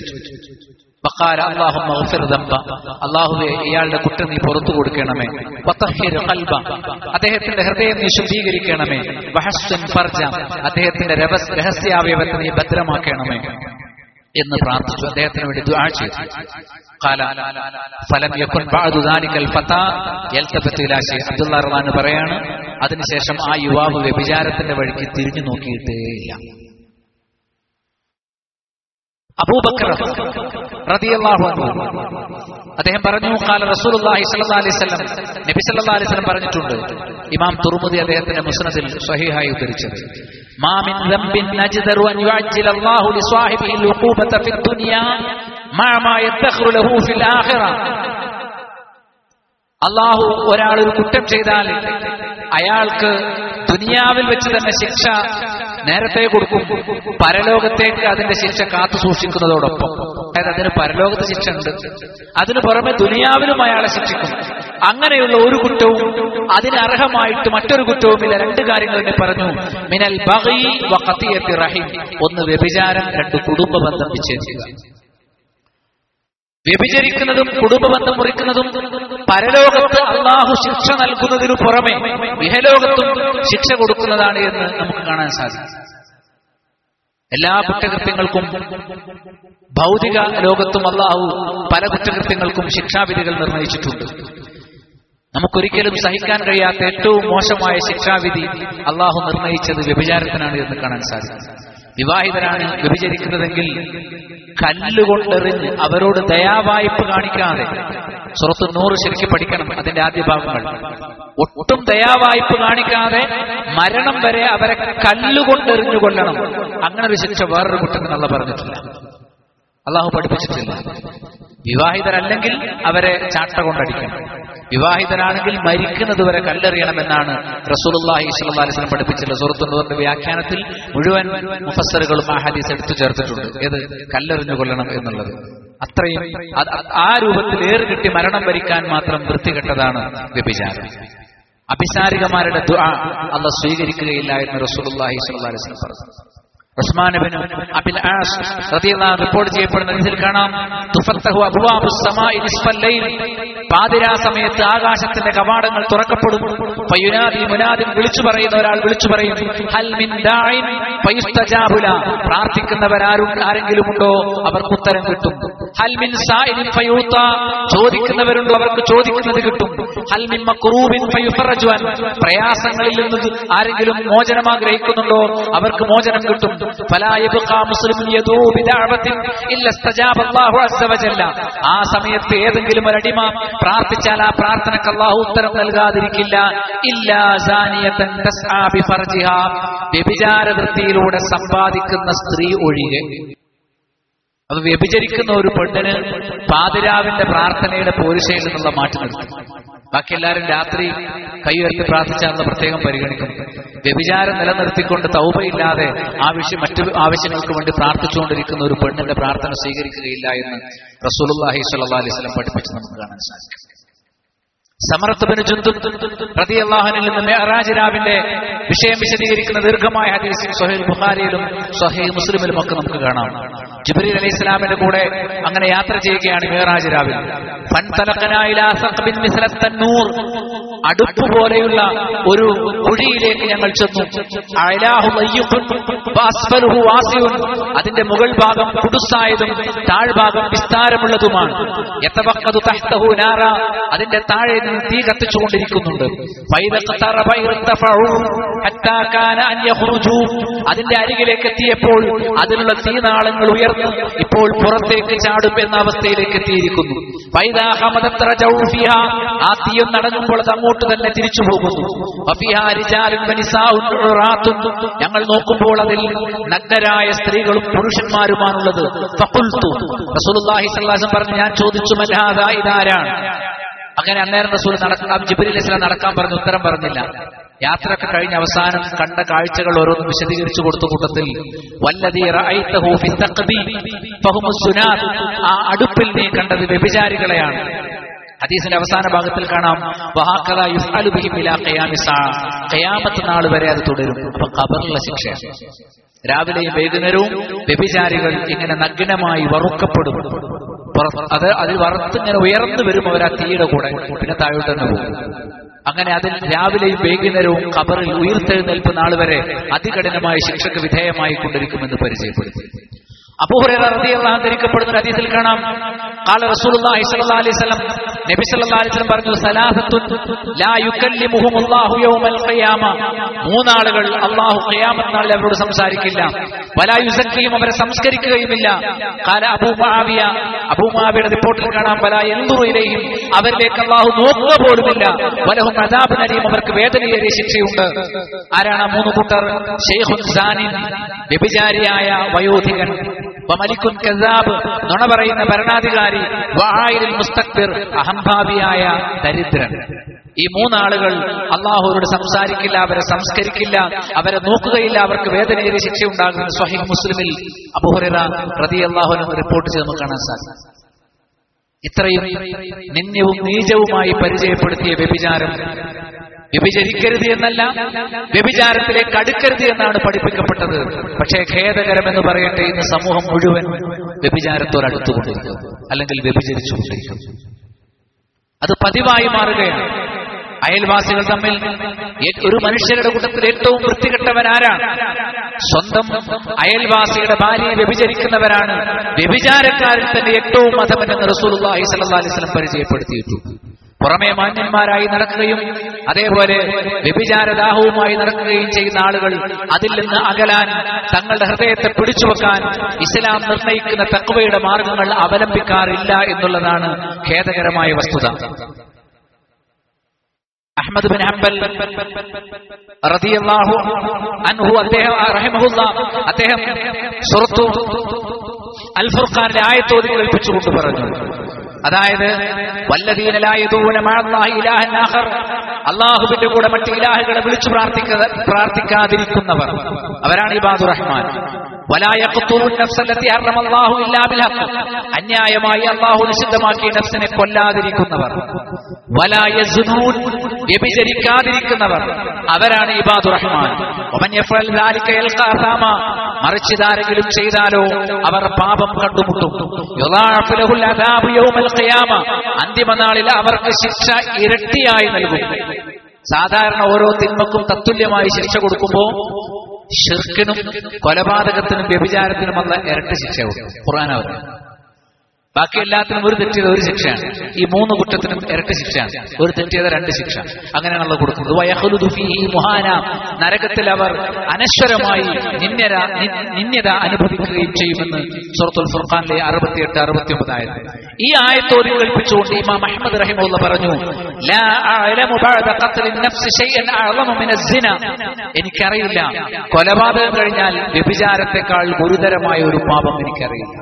വഖാല അല്ലാഹുമ്മ ഗഫിർ ദംബ അല്ലാഹുവേ ഇയാളുടെ കുറ്റം നീ പുറത്തു കൊടുക്കണമേ വതഹിർ ഖൽബ അദ്ദേഹത്തിന്റെ ഹൃദയം നീ ശുദ്ധീകരിക്കണമേ വഹസ്സുൻ ഫർജ അദ്ദേഹത്തിന്റെ രഹസ്- രഹസ്യാവയവത്തെ നീ ഭദ്രമാക്കണമേ എന്ന് പ്രാർത്ഥിച്ചു അദ്ദേഹത്തിന് വേണ്ടി ദുആ ചെയ്തു ഖാല ഫലം യകുൻ ബഅദു ദാലികൽ ഫതാ യൽതഫത്തു ഇലാ ശൈ അബ്ദുല്ലാഹ് റളിയല്ലാഹു പറയാണ് അതിനുശേഷം ആ യുവാവ് വ്യഭിചാരത്തിന്റെ വഴിക്ക് തിരിഞ്ഞു നോക്കിയിട്ടേയില്ല അബൂബക്കർ റളിയല്ലാഹു അൻഹു അദ്ദേഹം പറഞ്ഞു ഖാല റസൂലുള്ളാഹി സ്വല്ലല്ലാഹു അലൈഹി വസല്ലം നബി സല്ലല്ലാഹു അലൈഹി വസല്ലം പറഞ്ഞിട്ടുണ്ട് ഇമാം തുർമുദി അദ്ദേഹത്തിന്റെ മുസ്നദിൽ സ്വഹീഹായി ഉദ്ധരിച്ചത് മാ മിൻ ദംബിൻ നജ്ദറു അൻ യുഅജ്ജില അല്ലാഹു ലിസ്വാഹിബിഹി العقوبة في الدنيا مع ما يدخر له في الآخرة അള്ളാഹു ഒരാൾ ഒരു കുറ്റം ചെയ്താൽ അയാൾക്ക് ദുനിയാവിൽ വെച്ച് തന്നെ ശിക്ഷ നേരത്തെ കൊടുക്കും പരലോകത്തേക്ക് അതിന്റെ ശിക്ഷ കാത്തു സൂക്ഷിക്കുന്നതോടൊപ്പം അതായത് അതിന് പരലോകത്ത് ശിക്ഷ ഉണ്ട് അതിനു പുറമെ ദുനിയാവിലും അയാളെ ശിക്ഷിക്കും അങ്ങനെയുള്ള ഒരു കുറ്റവും അതിനർഹമായിട്ട് മറ്റൊരു കുറ്റവുമില്ല രണ്ട് കാര്യങ്ങൾ തന്നെ പറഞ്ഞു മിനൽ ബഗി വ ഖതിയത്തി റഹിം ഒന്ന് വ്യഭിചാരം രണ്ട് കുടുംബ ബന്ധം വിച്ഛേദിക്കുക വ്യഭിചരിക്കുന്നതും കുടുംബബന്ധം മുറിക്കുന്നതും പരലോകത്ത് അള്ളാഹു ശിക്ഷ നൽകുന്നതിനു പുറമെ ഇഹലോകത്തും ശിക്ഷ കൊടുക്കുന്നതാണ് എന്ന് നമുക്ക് കാണാൻ സാധിക്കും എല്ലാ കുറ്റകൃത്യങ്ങൾക്കും ഭൗതിക ലോകത്തും അള്ളാഹു പല കുറ്റകൃത്യങ്ങൾക്കും ശിക്ഷാവിധികൾ നിർണയിച്ചിട്ടുണ്ട് നമുക്കൊരിക്കലും സഹിക്കാൻ കഴിയാത്ത ഏറ്റവും മോശമായ ശിക്ഷാവിധി അള്ളാഹു നിർണയിച്ചത് വ്യഭിചാരത്തിനാണ് എന്ന് കാണാൻ സാധിക്കും വിവാഹിതരാണ് വ്യഭിചരിക്കുന്നതെങ്കിൽ കല്ലുകൊണ്ടെറിഞ്ഞ് അവരോട് ദയാവായ്പ കാണിക്കാതെ സുറത്ത് നൂറ് ശരിക്കും പഠിക്കണം അതിന്റെ ആദ്യ ഭാഗങ്ങൾ ഒട്ടും ദയാവായ്പ കാണിക്കാതെ മരണം വരെ അവരെ കല്ലുകൊണ്ടെറിഞ്ഞു കൊല്ലണം അങ്ങനെ ഒരു ശിക്ഷ വേറൊരു കുറ്റത്തിനുള്ള പറഞ്ഞിട്ടില്ല അള്ളാഹു പഠിപ്പിച്ചിട്ടില്ല വിവാഹിതരല്ലെങ്കിൽ അവരെ ചാട്ട കൊണ്ടടിക്കണം വിവാഹിതനാണെങ്കിൽ മരിക്കുന്നത് വരെ കല്ലെറിയണമെന്നാണ് റസൂലുള്ളാഹി സ്വല്ലല്ലാഹി അലൈഹി വസല്ലം പഠിപ്പിച്ചിട്ടുള്ള സൂറത്തുന്നൂറിന്റെ വ്യാഖ്യാനത്തിൽ മുഴുവൻ മുഫസ്സറുകളും ആ ഹദീസ് എടുത്തു ചേർത്തിട്ടുണ്ട് ഏത് കല്ലെറിഞ്ഞു കൊല്ലണം എന്നുള്ളത് അത്രയും അത് ആ രൂപത്തിൽ ഏറ് കിട്ടി മരണം വരിക്കാൻ മാത്രം വൃത്തികെട്ടതാണ് വ്യഭിചാരം അഭിസാരികമാരുടെ ദുആ അല്ല സ്വീകരിക്കുകയില്ല എന്ന് റസൂലുള്ളാഹി സ്വല്ലല്ലാഹി അലൈഹി വസല്ലം പറഞ്ഞു ഉസ്മാൻ ബിൻ അബിൽ ആസ് റളിയല്ലാഹു അൻഹു റിപ്പോർട്ട് ചെയ്യപ്പെടുന്ന ഇതിൽ കാണാം തുഫത്തഹു അബ്വാബുസ് സമാഇ നിസ്ഫൽ ലൈൽ പാതിരാ സമയത്ത് ആകാശത്തിന്റെ കവാടങ്ങൾ തുറക്കപ്പെടും ഫയുനാദി മുനാദിൻ വിളിച്ചു പറയുന്ന ഒരാൾ വിളിച്ചു പറയും ഹൽ മിൻ ദാഇൻ ഫയുസ്തജാബുല പ്രാർത്ഥിക്കുന്നവരാരും ആരെങ്കിലും ഉണ്ടോ അവർക്ക് ഉത്തരം കിട്ടും ഹൽ മിൻ സായിലിൻ ഫയൂത്ത ചോദിക്കുന്നവരുണ്ടോ അവർക്ക് ചോദിക്കുന്നത് കിട്ടും ഹൽ മിൻ മക്റൂബിൻ ഫയുഫറജു അൻ പ്രയാസങ്ങളിൽ നിന്ന് ആരെങ്കിലും മോചനം ആഗ്രഹിക്കുന്നുണ്ടോ അവർക്ക് മോചനം കിട്ടും ഫലാ യബ്ഖാ മുസ്ലിമുൻ യദൂ ബിദഅവത്തിൻ ഇല്ല ഇസ്തജാബ അല്ലാഹു അസ്സ വജല്ല ആ സമയത്ത് ഏതെങ്കിലും ഒരു അടിമ പ്രാർത്ഥിച്ചാൽ ആ പ്രാർത്ഥനക്ക് അല്ലാഹു ഉത്തരം നൽകാതിരിക്കില്ല ഇല്ലാ സാനിയതൻ തസ്ആ ബിഫർജിഹാ വ്യഭിചാര വൃത്തിയിലൂടെ സമ്പാദിക്കുന്ന സ്ത്രീ ഒഴികെ അത് വ്യഭിചരിക്കുന്ന ഒരു പെണ്ണിന് പാതിരാവിന്റെ പ്രാർത്ഥനയുടെ പോരിശയിൽ നിന്നുള്ള മാറ്റി നിർത്തും ബാക്കി എല്ലാവരും രാത്രി കൈയുയർത്തി പ്രാർത്ഥിച്ചാണെന്ന് പ്രത്യേകം പരിഗണിക്കും വ്യഭിചാരം നിലനിർത്തിക്കൊണ്ട് തൗബയില്ലാതെ ആവശ്യം മറ്റു ആവശ്യങ്ങൾക്ക് വേണ്ടി പ്രാർത്ഥിച്ചുകൊണ്ടിരിക്കുന്ന ഒരു പെണ്ണിന്റെ പ്രാർത്ഥന സ്വീകരിക്കുകയില്ല എന്ന് റസൂലുള്ളാഹി സ്വല്ലല്ലാഹി അലൈഹി വസല്ലം പഠിപ്പിച്ച് നമുക്ക് കാണാൻ സാധിക്കും സമർത്ഥബിന് ചുന്തും റതിയല്ലാഹനിൽ നിന്ന് മെഹറാജ് രാവിന്റെ വിഷയം വിശദീകരിക്കുന്ന ദീർഘമായ ഹദീസിൽ സൊഹൈൽ ബുഖാരിയിലും സൊഹൈൽ മുസ്ലിമിലും ഒക്കെ നമുക്ക് കാണാം ജിബ്രീൽ അലൈഹി ഇസ്ലാമിന്റെ കൂടെ അങ്ങനെ യാത്ര ചെയ്യുകയാണ് മെഹറാജ് രാവിൽ അടുപ്പ് പോലെയുള്ള ഒരു കുഴിയിലേക്ക് ഞങ്ങൾ ചെന്നു അയലാഹു ലയ്യുബുൻ വഅസ്ഫലുഹു വാസിഉൻ. അതിന്റെ മുകൾ ഭാഗം കുടുസായതും താഴ്ഭാഗം വിസ്താരമുള്ളതുമാണ് യതബഖദു തഹ്തഹു നാറ അതിന്റെ താഴെ നിന്ന് തീ കത്തിച്ചുകൊണ്ടിരിക്കുന്നുണ്ട് ഫൈദഖതറബ ഇർതഫഉ ഹത്താ കാന അൻ യഖ്റുജു അതിന്റെ അരികിലേക്ക് എത്തിയപ്പോൾ അതിലുള്ള തീനാളങ്ങൾ ഉയർന്നു ഇപ്പോൾ പുറത്തേക്ക് ചാടും എന്ന അവസ്ഥയിലേക്ക് എത്തിയിരിക്കുന്നു ഫൈദാ ഹമദത് റജഉ ഫിഹാ ആ തീയും നടങ്ങുമ്പോൾ അത് അങ്ങോട്ട് തന്നെ തിരിച്ചു പോകുന്നു വഫിഹാ റിജാലുൻ വനിസാഉൻ ഉറാത്തുൻ ഞങ്ങൾ നോക്കുമ്പോൾ അതിൽ നഗ്നരായ സ്ത്രീകളും പുരുഷന്മാരുമാണുള്ളത് ഫഖുൽതു റസൂലുള്ളാഹി സ്വല്ലല്ലാഹു അലൈഹി വസല്ലം പറഞ്ഞു ഞാൻ ചോദിച്ചു മൽഹാദാ ഇതാരാണ് അങ്ങനെ അന്നേരം റസൂൽ നടക്കാം ജിബ്രീൽ ഇസ്ലാം നടക്കാൻ പറഞ്ഞു ഉത്തരം പറഞ്ഞില്ല യാത്രയൊക്കെ കഴിഞ്ഞ് അവസാനം കണ്ട കാഴ്ചകൾ ഓരോന്ന് വിശദീകരിച്ചു കൊടുത്ത കൂട്ടത്തിൽ വല്ലതീ റഅയ്തഹു ഫി തഖ്ബി ഫഹുമു സുനാദ് ആ അടുപ്പിൽ നീ കണ്ടത് വ്യഭിചാരികളെയാണ് ഹദീസിന്റെ അവസാന ഭാഗത്തിൽ കാണാം വഹാക്കഥ യുഫ്അലു ബിഹിം ഇലാ ഖിയാമിസ് സാ ഖിയാമത്ത് നാൾ വരെ അത് തുടരും അപ്പൊ ഖബറിലെ ശിക്ഷയാണ് രാവിലെയും വൈകുന്നേരവും വ്യഭിചാരികൾ ഇങ്ങനെ നഗ്നമായി വറുക്കപ്പെടും പുറത്ത് അത് അതിൽ വറുത്തിങ്ങനെ ഉയർന്നു വരും അവർ ആ തീയുടെ കൂടെ പിന്നെ താഴോട്ട് തന്നെ പോകും അങ്ങനെ അതിൽ രാവിലെയും വൈകുന്നേരവും ഖബറിൽ ഉയർത്തെഴുന്നേൽപ്പ് നാൾ വരെ അതികഠിനമായ ശിക്ഷക്ക് വിധേയമായി കൊണ്ടിരിക്കുമെന്ന് പരിചയപ്പെടുത്തി അപൂഹരിക്കപ്പെടുന്ന ഹദീസിൽ കാണാം قال رسول الله صلى الله عليه وسلم നബി സല്ലല്ലാഹു അലൈഹി വസല്ലം പറഞ്ഞു സലാസത്തുൻ ലാ യുകല്ലിമുഹും അല്ലാഹു യൗമൽ ഖിയാമ മൂന്നാളുകൾ അല്ലാഹു ഖിയാമത്ത് നാളിൽ അവരോട് സംസാരിക്കില്ല വലാ യുസക്കിയും അവരെ സംസ്കരിക്കുകയുമില്ല قال അബൂ മുആവിയ അബൂ മുആവിയുടെ റിപ്പോർട്ടിൽ കാണാം വലാ യൻദുറു ഇലൈഹിം അവരിലേക്ക് അല്ലാഹു നോക്കുക പോലുമില്ല വലഹും അദാബുൻ അലീം അവർക്ക് വേദനയേറിയ ശിക്ഷയുണ്ട് ആരാണ് ആ മൂന്ന് കൂട്ടർ ഷെയ്ഖുൻ സാനിൻ വ്യഭിചാരിയായ വയോധികൻ വമലിക്കുൻ കസാബ് നുണ പറയുന്ന ഭരണാധികാരി വആയിലുൽ മുസ്തക്ബിർ അഹംഭാവിയായ ദരിദ്രൻ ഈ മൂന്നാളുകൾ അള്ളാഹുവരോട് സംസാരിക്കില്ല അവരെ സംസ്കരിക്കില്ല അവരെ നോക്കുകയില്ല അവർക്ക് വേദനയേറിയ ശിക്ഷ ഉണ്ടാകുന്ന സ്വഹിഹ് മുസ്ലിമിൽ അബുഹുറ റതി അള്ളാഹുനും റിപ്പോർട്ട് ചെയ്ത് നമുക്ക് കാണാൻ സാധിക്കും ഇത്രയും നിന്യവും നീചവുമായി പരിചയപ്പെടുത്തിയ വ്യഭിചാരം വ്യഭിചരിക്കരുത് എന്നല്ല വ്യഭിചാരത്തിലേക്ക് അടുക്കരുത് എന്നാണ് പഠിപ്പിക്കപ്പെട്ടത് പക്ഷേ ഖേദകരമെന്ന് പറയട്ടെ ഇന്ന് സമൂഹം മുഴുവൻ വ്യഭിചാരത്തോട് അടുത്തുകൊണ്ടിരിക്കുന്നു അല്ലെങ്കിൽ വ്യഭിചരിച്ചുകൊണ്ടിരിക്കുന്നു അത് പതിവായി മാറുകയാണ് അയൽവാസികൾ തമ്മിൽ ഏ- ഒരു മനുഷ്യരുടെ കൂട്ടത്തിൽ ഏറ്റവും വൃത്തികെട്ടവൻ ആരാണ് സ്വന്തം അയൽവാസിയുടെ ഭാര്യയെ വ്യഭിചരിക്കുന്നവരാണ് വ്യഭിചാരക്കാരിൽ തന്നെ ഏറ്റവും മതമെന്ന് റസൂലുള്ളാഹി സ്വല്ലല്ലാഹി അലൈഹി വസല്ലം പരിചയപ്പെടുത്തിയിട്ടുണ്ട് പുറമെ മാന്യന്മാരായി നടക്കുകയും അതേപോലെ വ്യഭിചാരദാഹവുമായി നടക്കുകയും ചെയ്യുന്ന ആളുകൾ അതിൽ നിന്ന് അകലാൻ തങ്ങളുടെ ഹൃദയത്തെ പിടിച്ചുവെക്കാൻ ഇസ്ലാം നിർണയിക്കുന്ന തക്വയുടെ മാർഗങ്ങൾ അവലംബിക്കാറില്ല എന്നുള്ളതാണ് ഖേദകരമായ വസ്തുത അഹ്മദ് ബിൻ ഹംബൽ റളിയല്ലാഹു അൻഹു അദ്ദേഹം റഹിമഹുല്ല അദ്ദേഹം സുറത്തു അൽ ഫുർഖാനിലെ ആയത്തോതി കേൾപ്പിച്ചുകൊണ്ട് പറഞ്ഞു അതായത് വല്ലദീന ലാ യദൂന മഅല്ലാഹി ഇലാഹൻ ആഖർ അല്ലാഹുവിന്റെ കൂടെ മറ്റ് ഇലാഹുകളെ വിളിച്ചു പ്രാർത്ഥിക്കുക പ്രാർത്ഥിക്കാതിരിക്കുന്നവർ അവരാണ് ഇബാദുർ റഹ്മാൻ വലാ യഖ്തുലൂൻ നഫ്സല്ലതി ഹറമല്ലാഹു ഇല്ലാ ബിൽ ഹഖ് അന്യായമായി അല്ലാഹു നിഷിദ്ധമാക്കിയ നഫ്സിനെ കൊല്ലാതിരിക്കുന്നവർ വലാ യസ്നൂൻ വ്യഭിചരിക്കാതിരിക്കുന്നവർ അവരാണ് ഇബാദുർ റഹ്മാൻ വമൻ യഫ്അൽ ദാലിക യൽഖാ അസാമ മറിച്ച് ഇതാരെങ്കിലും ചെയ്താലോ അവർ പാപം കണ്ടുമുട്ടും യുദാഅഫു ലഹുൽ അദാബു യൗമൽ ഖിയാമ അന്തിമ നാളിൽ അവർക്ക് ശിക്ഷ ഇരട്ടിയായി നൽകും സാധാരണ ഓരോ തിന്മക്കും തത്തുല്യമായി ശിക്ഷ കൊടുക്കുമ്പോ ഷിർക്കിനും കൊലപാതകത്തിനും വ്യഭിചാരത്തിനുമുള്ള ഇരട്ടി ശിക്ഷ കൊടുക്കും ഖുർആൻ അവർ ബാക്കി എല്ലാത്തിനും ഒരു തെറ്റിയത് ഒരു ശിക്ഷയാണ് ഈ മൂന്ന് കുറ്റത്തിനും ഇരട്ടി ശിക്ഷയാണ് ഒരു തെറ്റിയത് രണ്ട് ശിക്ഷ അങ്ങനെയാണല്ലോ കൊടുക്കുന്നത് വയഹ്ലുദു ഫീഹി മുഹാന നരകത്തിൽ അവർ അനശ്വരമായി നിന്യര നി- നിന്യത അനുഭവിക്കുകയും ചെയ്യുമെന്ന് സൂറത്തുൽ ഫുർഖാനിലെ അറുപത്തിയെട്ട് അറുപത്തി ഒമ്പതായത് ഈ ആയത്തോതി കേൾപ്പിച്ചുകൊണ്ട് ഇമാം അഹമ്മദ് റഹിമുള്ള പറഞ്ഞു ലാ അഅലമു ബഅദ ഖത്ലിൻ നഫ്സ് ശൈഅൻ അഅളമു മിന സിന എനിക്കറിയില്ല കൊലപാതകം കഴിഞ്ഞാൽ വ്യഭിചാരത്തെക്കാൾ ഗുരുതരമായ ഒരു പാപം എനിക്കറിയില്ല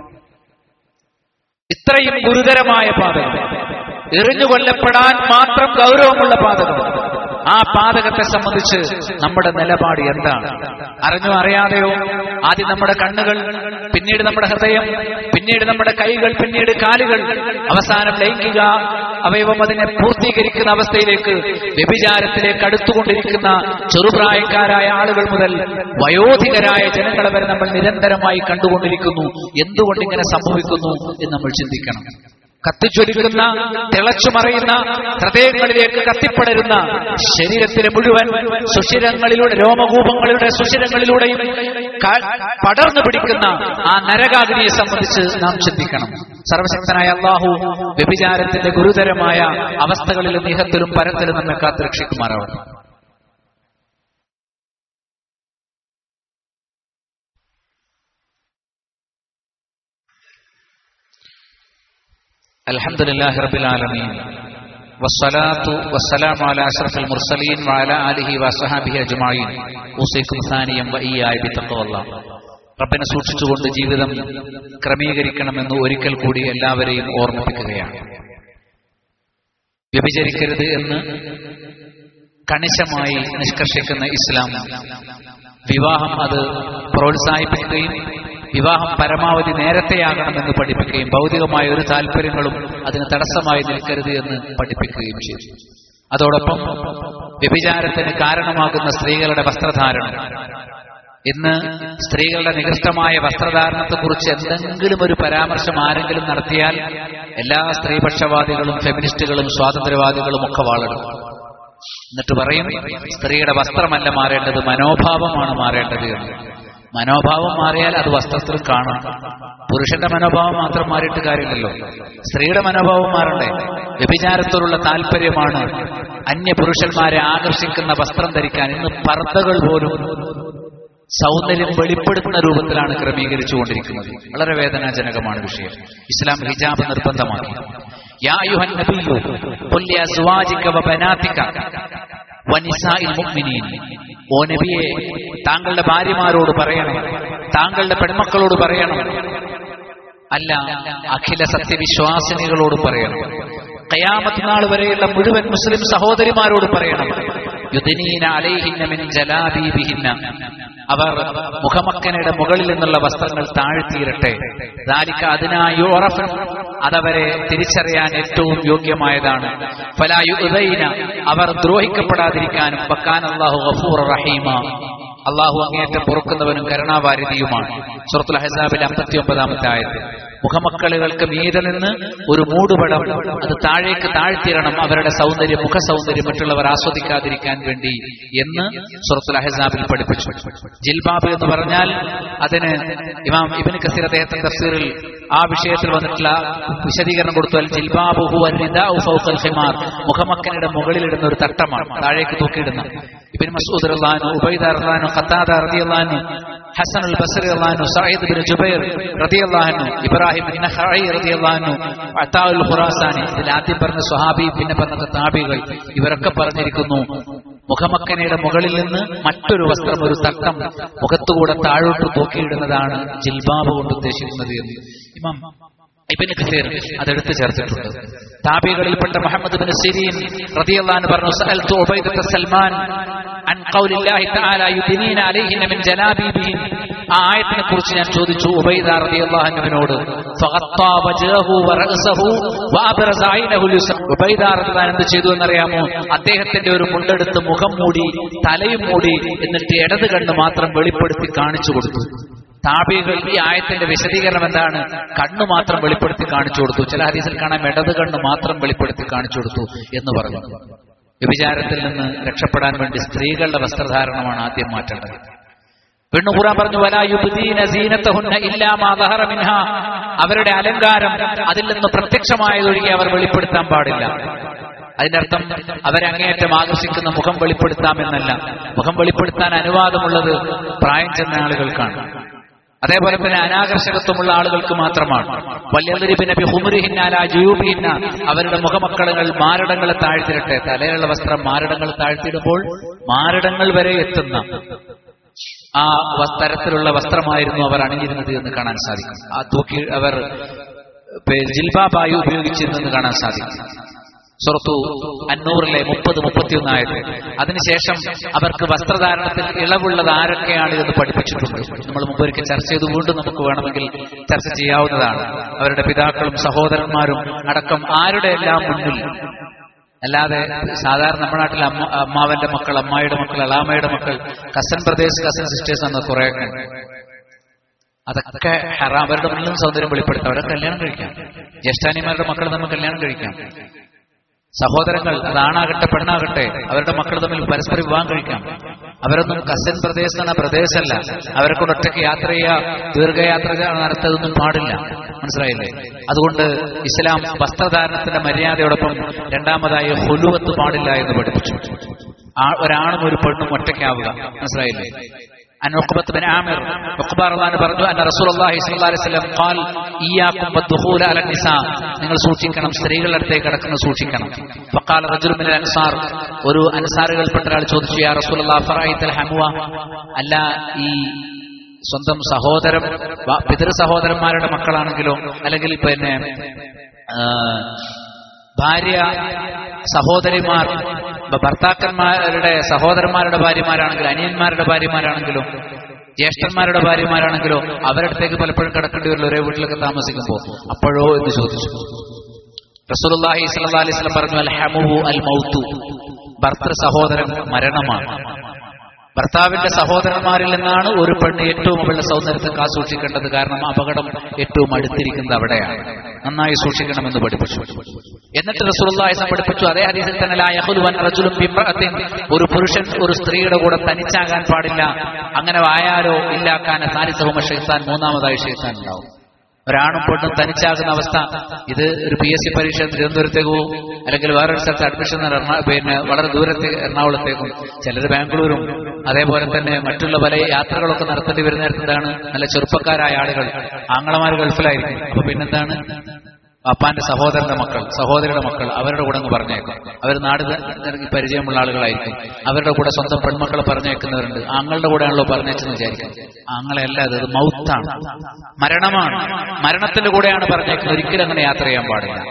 ഇത്രയും ഗുരുതരമായ പാതകം എറിഞ്ഞു കൊല്ലപ്പെടാൻ മാത്രം ഗൗരവമുള്ള പാതകം ആ പാതകത്തെ സംബന്ധിച്ച് നമ്മുടെ നിലപാട് എന്താണ് അറിഞ്ഞോ അറിയാതെയോ ആദ്യം നമ്മുടെ കണ്ണുകൾ പിന്നീട് നമ്മുടെ ഹൃദയം പിന്നീട് നമ്മുടെ കൈകൾ പിന്നീട് കാലുകൾ അവസാനം ലൈംഗിക അവയവം അതിനെ പൂർത്തീകരിക്കുന്ന അവസ്ഥയിലേക്ക് വ്യഭിചാരത്തിലേക്ക് അടുത്തുകൊണ്ടിരിക്കുന്ന ചെറുപ്രായക്കാരായ ആളുകൾ മുതൽ വയോധികരായ ജനങ്ങളെ വരെ നമ്മൾ നിരന്തരമായി കണ്ടുകൊണ്ടിരിക്കുന്നു എന്തുകൊണ്ട് ഇങ്ങനെ സംഭവിക്കുന്നു എന്ന് നമ്മൾ ചിന്തിക്കണം കത്തിച്ചൊലിക്കുന്ന തിളച്ചുമറയുന്ന ഹൃദയങ്ങളിലേക്ക് കത്തിപ്പടരുന്ന ശരീരത്തിലെ മുഴുവൻ സുഷിരങ്ങളിലൂടെ രോമകൂപങ്ങളുടെ സുഷിരങ്ങളിലൂടെയും ക- പടർന്നു പിടിക്കുന്ന ആ നരകാഗ്നിയെ സംബന്ധിച്ച് നാം ചിന്തിക്കണം സർവശക്തനായ അള്ളാഹു വ്യഭിചാരത്തിന്റെ ഗുരുതരമായ അവസ്ഥകളിലും നിഹത്തിലും പരത്തിലും നമ്മെ കാത്തുരക്ഷിക്കുമാറാവണം الحمد لله رب العالمين والصلاة والسلام على أشرف المرسلين وعلى آله وصحبه أجمعين أوصيكم ثانيا وإياي بتقوى الله റബ്ബിനെ സൂക്ഷിച്ചുകൊണ്ട് ജീവിതം ക്രമീകരിക്കണമെന്ന് ഒരിക്കൽ കൂടി എല്ലാവരെയും ഓർമ്മിപ്പിക്കുകയാണ് വ്യഭിചരിക്കരുത് എന്ന് കണിശമായി നിഷ്കർഷിക്കുന്ന ഇസ്ലാം വിവാഹം അത് പ്രോത്സാഹിപ്പിക്കുകയും വിവാഹം പരമാവധി നേരത്തെയാകണമെന്ന് പഠിപ്പിക്കുകയും ഭൗതികമായ ഒരു താല്പര്യങ്ങളും അതിന് തടസ്സമായി നിൽക്കരുത് എന്ന് പഠിപ്പിക്കുകയും ചെയ്തു അതോടൊപ്പം വ്യഭിചാരത്തിന് കാരണമാകുന്ന സ്ത്രീകളുടെ വസ്ത്രധാരണം ഇന്ന് സ്ത്രീകളുടെ നികൃഷ്ടമായ വസ്ത്രധാരണത്തെക്കുറിച്ച് എന്തെങ്കിലും ഒരു പരാമർശം ആരെങ്കിലും നടത്തിയാൽ എല്ലാ സ്ത്രീപക്ഷവാദികളും ഫെമിനിസ്റ്റുകളും സ്വാതന്ത്ര്യവാദികളും ഒക്കെ വാളെടുക്കും എന്നിട്ട് പറയും സ്ത്രീയുടെ വസ്ത്രമല്ല മാറേണ്ടത് മനോഭാവമാണ് മാറേണ്ടത് എന്ന് മനോഭാവം മാറിയാൽ അത് വസ്ത്രത്തിൽ കാണാം പുരുഷന്റെ മനോഭാവം മാത്രം മാറിയിട്ട് കാര്യമില്ലല്ലോ സ്ത്രീയുടെ മനോഭാവം മാറണ്ടേ വ്യഭിചാരത്തോടുള്ള താല്പര്യമാണ് അന്യ പുരുഷന്മാരെ ആകർഷിക്കുന്ന വസ്ത്രം ധരിക്കാൻ ഇന്ന് പർദ്ദകൾ പോലും സൗന്ദര്യം വെളിപ്പെടുത്തുന്ന രൂപത്തിലാണ് ക്രമീകരിച്ചുകൊണ്ടിരിക്കുന്നത് വളരെ വേദനാജനകമാണ് വിഷയം ഇസ്ലാം ഹിജാബ് നിർബന്ധമാക്കി യാ അയ്യുഹൻ നബിയ്യു ഖുൽ ലിഅസ്വാജിക വബനാതിക വനിസാഇൽ മുഅ്മിനീൻ ഓ നബിയെ താങ്കളുടെ ഭാര്യമാരോട് പറയണം താങ്കളുടെ പെൺമക്കളോട് പറയണം അല്ല അഖില സത്യവിശ്വാസിനികളോട് പറയണം കയാമത്ത് നാൾ വരെയുള്ള മുഴുവൻ മുസ്ലിം സഹോദരിമാരോട് പറയണം യുദിനീന അലൈഹിന്ന മിൻ ജലാബീബിഹിന്ന അവർ മുഖമക്കനയുടെ മുകളിൽ നിന്നുള്ള വസ്ത്രങ്ങൾ താഴ്ത്തിയിരട്ടെ ദാലിക്ക അതിനായി ഉറഫൻ അതവരെ തിരിച്ചറിയാൻ ഏറ്റവും യോഗ്യമായതാണ് ഫലായു ഉദൈന അവർ ദ്രോഹിക്കപ്പെടാതിരിക്കാനും ബക്കാൻ അള്ളാഹു ഗഫൂർ റഹീമ അള്ളാഹു അങ്ങേറ്റം പൊറുക്കുന്നവനും കരുണാവാരിധിയുമാണ് സുഹൃത്തുൽ ഹസാബിൽ അമ്പത്തി ഒമ്പതാമത്തെ ആയത് മുഖമക്കളുകൾക്ക് മീതെ നിന്ന് ഒരു മൂടുപടം അത് താഴേക്ക് താഴ്ത്തിയിടണം അവരുടെ സൗന്ദര്യം മുഖ സൗന്ദര്യം മറ്റുള്ളവർ ആസ്വദിക്കാതിരിക്കാൻ വേണ്ടി എന്ന് സുഹൃത്തുൽ അഹസാബിൽ പഠിപ്പിച്ചു ജിൽബാബ് എന്ന് പറഞ്ഞാൽ അതിന് ഇമാം ഇബിൻ കസീർ അദ്ദേഹത്തിന്റെ തഫ്സീറിൽ ആ വിഷയത്തിൽ വന്നിട്ടുള്ള വിശദീകരണം കൊടുത്താൽ ജിൽബാബു ഹുവ നിദാഉ ഫൗഖൽ ഖിമാർ മുഖമക്കനയുടെ മുകളിലിടുന്ന ഒരു തട്ടമാണ് താഴേക്ക് തൂക്കിയിടുന്ന ഇബിൻ മസൂദ് റളിയല്ലാഹു ഉബൈദ റളിയല്ലാഹു ഖത്താദ റളിയല്ലാഹു ഹസൻ അൽ ബസറി റളിയല്ലാഹു സഈദ് ബിൻ ജുബൈർ റളിയല്ലാഹു ഇബ്രാഹിം ബിൻ നഖഈ റളിയല്ലാഹു അതാഉൽ ഖുറാസാനി ഇതിൽ ആദ്യം പറഞ്ഞ സ്വഹാബി പിന്നെ പറഞ്ഞ താബികൾ ഇവരൊക്കെ പറഞ്ഞിരിക്കുന്നു മുഖമക്കനയുടെ മുകളിൽ നിന്ന് മറ്റൊരു വസ്ത്രം ഒരു തട്ടം മുഖത്തുകൂടെ താഴോട്ട് തൂക്കിയിടുന്നതാണ് ജിൽബാബ് കൊണ്ട് ഉദ്ദേശിക്കുന്നത് എന്ന് ഇമാം ഇബിന് കസീർ അതെടുത്ത് ചേർത്തിട്ടുണ്ട് താബികളിൽപ്പെട്ട മുഹമ്മദ് ബിൻ സിരീൻ റളിയല്ലാഹു പറഞ്ഞു സഅൽതു ഉബൈദത സൽമാൻ അൻ ഖൗലില്ലാഹി തആല യുദ്നീന അലൈഹിന മിൻ ജലാബീബിഹിൻ ആ ആയത്തിനെ കുറിച്ച് ഞാൻ ചോദിച്ചു ഉബൈദ റളിയല്ലാഹു അൻഹുവിനോട് ഫഗത്താ വജ്ഹഹു വറഅസഹു വഅബ്റസ ഐനഹു ലിസ ഉബൈദ റളിയല്ലാഹു എന്ത് ചെയ്തു എന്നറിയാമോ അദ്ദേഹത്തിന്റെ ഒരു മുണ്ടെടുത്ത് മുഖം മൂടി തലയും മൂടി എന്നിട്ട് ഇടത് കണ്ണ് മാത്രം വെളിപ്പെടുത്തി കാണിച്ചു കൊടുത്തു താപികൾ ഈ ആയത്തിന്റെ വിശദീകരണം എന്താണ് കണ്ണു മാത്രം വെളിപ്പെടുത്തി കാണിച്ചു കൊടുത്തു ചില ഹദീസിൽ കാണാൻ ഇടത് കണ്ണ് മാത്രം വെളിപ്പെടുത്തി കാണിച്ചു കൊടുത്തു എന്ന് പറഞ്ഞു വ്യഭിചാരത്തിൽ നിന്ന് രക്ഷപ്പെടാൻ വേണ്ടി സ്ത്രീകളുടെ വസ്ത്രധാരണമാണ് ആദ്യം മാറ്റേണ്ടത് പെണ്ണു ഖുറാൻ പറഞ്ഞു വലാ യുബ്ദീന സീനത്തഹുന്ന ഇല്ലാ മാ ദഹറ മിൻഹ അവരുടെ അലങ്കാരം അതിൽ നിന്ന് പ്രത്യക്ഷമായതൊഴികെ അവർ വെളിപ്പെടുത്താൻ പാടില്ല അതിന്റെ അർത്ഥം അവരെ അങ്ങേയറ്റം ആകർഷിക്കുന്ന മുഖം വെളിപ്പെടുത്താമെന്നല്ല മുഖം വെളിപ്പെടുത്താൻ അനുവാദമുള്ളത് പ്രായം ചെന്ന ആളുകൾക്കാണ് അതേപോലെ തന്നെ അനാകർഷകത്വമുള്ള ആളുകൾക്ക് മാത്രമാണ് വല്യതിരിപ്പിനെ ജൂബിഹിന്ന അവരുടെ മുഖമക്കളുകൾ മാരടങ്ങളെ താഴ്ത്തിരട്ടെ തലയിലുള്ള വസ്ത്രം മാരടങ്ങൾ താഴ്ത്തിയിടുമ്പോൾ മാരടങ്ങൾ വരെ എത്തുന്ന ആ വ- തരത്തിലുള്ള വസ്ത്രമായിരുന്നു അവർ അണിഞ്ഞിരുന്നത് എന്ന് കാണാൻ സാധിക്കും ആ തൂക്കി അവർ പേ- ജിൽബാബായി ഉപയോഗിച്ചിരുന്നെന്ന് കാണാൻ സാധിക്കും സുറത്തു അന്നൂറിലെ മുപ്പത് മുപ്പത്തിയൊന്നായത് അതിനുശേഷം അവർക്ക് വസ്ത്രധാരണത്തിൽ ഇളവുള്ളത് ആരൊക്കെയാണ് എന്ന് പഠിപ്പിച്ചിട്ടുണ്ട് നമ്മൾ മുമ്പ് ഒരിക്കൽ ചർച്ച ചെയ്തു വീണ്ടും നമുക്ക് വേണമെങ്കിൽ ചർച്ച ചെയ്യാവുന്നതാണ് അവരുടെ പിതാക്കളും സഹോദരന്മാരും അടക്കം ആരുടെ എല്ലാം മുന്നിൽ അല്ലാതെ സാധാരണ നമ്മുടെ നാട്ടിൽ അമ്മ അമ്മാവന്റെ മക്കൾ അമ്മായിയുടെ മക്കൾ അളാമയുടെ മക്കൾ കസൻ പ്രദേശ് കസൻ സിസ്റ്റേഴ്സ് എന്ന കുറെയൊക്കെ ഉണ്ട്. അതൊക്കെ ഹറാം അവരുടെ മുന്നിലും സൗന്ദര്യം വെളിപ്പെടുത്താം അവരെ കല്യാണം കഴിക്കാം ജ്യേഷ്ഠാനിമാരുടെ മക്കൾ തമ്മിൽ കല്യാണം കഴിക്കാം സഹോദരങ്ങൾ അത് ആണാകട്ടെ പെണ്ണാകട്ടെ അവരുടെ മക്കൾ തമ്മിൽ പരസ്പരം വിവാഹം കഴിക്കാം അവരൊന്നും കസൻ പ്രദേശം എന്ന പ്രദേശമല്ല അവരെ കൊണ്ട് ഒറ്റയ്ക്ക് യാത്ര ചെയ്യുക ദീർഘയാത്ര നടത്തതൊന്നും പാടില്ല മനസ്സിലായില്ലേ അതുകൊണ്ട് ഇസ്ലാം വസ്ത്രധാരണത്തിന്റെ മര്യാദയോടൊപ്പം രണ്ടാമതായി ഹുലുവത്ത് പാടില്ല എന്ന് പഠിപ്പിച്ചു ആ- ഒരാണും ഒരു പെണ്ണും ഒറ്റയ്ക്കാവുക മനസ്സിലായില്ലേ عن عقبة بن عامر عقبة رضي الله عنه പറഞ്ഞു أن رسول الله صلى الله عليه وسلم قال إياكم والدخول على النساء നിങ്ങൾ സൂക്ഷിക്കണം സ്ത്രീകളുടെ അടുത്തേക്ക് കടക്കുന്ന സൂക്ഷിക്കണം فقال رجل من الأنصار ഒരു അൻസാറുകൾപ്പെട്ട ഒരാൾ ചോദിച്ചു യാ റസൂൽ അള്ളാഹ് ഹമുവ അല്ല ഈ സ്വന്തം സഹോദരം വ- പിതൃ സഹോദരന്മാരുടെ മക്കളാണെങ്കിലോ അല്ലെങ്കിൽ പിന്നെ ആ, ഭാര്യ സഹോദരിമാർ ഭ- ഭർത്താക്കന്മാരുടെ സഹോദരന്മാരുടെ ഭാര്യമാരാണെങ്കിലും അനിയന്മാരുടെ ഭാര്യമാരാണെങ്കിലും ജ്യേഷ്ഠന്മാരുടെ ഭാര്യമാരാണെങ്കിലോ അവരുടെ അടുത്തേക്ക് പലപ്പോഴും കിടക്കേണ്ടി വരില്ല ഒരേ വീട്ടിലൊക്കെ താമസിക്കുമ്പോൾ അപ്പോഴോ എന്ന് ചോദിച്ചു റസൂലുള്ളാഹി സ്വല്ലല്ലാഹി അലൈഹി വസല്ലം പറഞ്ഞു അൽ ഹമുഹു അൽ മൗത്തു ഭർത്തൃ സഹോദരൻ മരണമാണ് ഭർത്താവിന്റെ സഹോദരന്മാരിൽ നിന്നാണ് ഒരു പെണ്ണ് ഏറ്റവും അവളുടെ സൗന്ദര്യത്തെ കാസൂക്ഷിക്കേണ്ടത് കാരണം അപകടം ഏറ്റവും അടുത്തിരിക്കുന്നത് അവിടെയാണ് നന്നായി സൂക്ഷിക്കണമെന്ന് പഠിപ്പിച്ചു എന്നിട്ട് റസൂലുള്ളാഹി സ്വല്ലം പഠിപ്പിച്ചു അതേ ഹദീസിൽ തന്നെ ലാ യഖ്ലു വൻ റജുലുൻ ബിംറഅത്തിൻ ഒരു പുരുഷൻ ഒരു സ്ത്രീയുടെ കൂടെ തനിച്ചാകാൻ പാടില്ല അങ്ങനെ ആയാലോ ഇല്ലാക്കാൻ സാരിസഹുമ ഷെയ്ത്താൻ മൂന്നാമതായി ഷെയ്ത്താൻ ഉണ്ടാവും ഒരാണും പെണ്ണും തനിച്ചാകുന്ന അവസ്ഥ ഇത് ഒരു പി എസ് സി പരീക്ഷ തിരുവനന്തപുരത്തേക്ക് പോകും അല്ലെങ്കിൽ വേറൊരു സ്ഥലത്ത് അഡ്മിഷൻ എറണാ- പിന്നെ വളരെ ദൂരത്തെ എറണാകുളത്തേക്കും ചിലർ ബാംഗ്ലൂരും അതേപോലെ തന്നെ മറ്റുള്ള പല യാത്രകളൊക്കെ നടത്തേണ്ടി വരുന്ന നേരത്താണ് നല്ല ചെറുപ്പക്കാരായ ആളുകൾ ആങ്ങളമാർ ഗൾഫിലായിരിക്കും അപ്പൊ പിന്നെന്താണ് അപ്പാന്റെ സഹോദരന്റെ മക്കൾ സഹോദരിയുടെ മക്കൾ അവരുടെ കൂടെ അങ്ങ് പറഞ്ഞേക്കും അവർ നാട് ഇറങ്ങി പരിചയമുള്ള ആളുകളായിരിക്കും അവരുടെ കൂടെ സ്വന്തം പെൺമക്കളെ പറഞ്ഞേക്കുന്നവരുണ്ട് ആങ്ങളുടെ കൂടെയാണല്ലോ പറഞ്ഞേച്ചെന്ന് വിചാരിക്കും ആങ്ങളെയല്ല അത് ഇത് മൗത്താണ് മരണമാണ് മരണത്തിന്റെ കൂടെയാണ് പറഞ്ഞേക്കുന്നത് ഒരിക്കലും അങ്ങനെ യാത്ര ചെയ്യാൻ പാടില്ല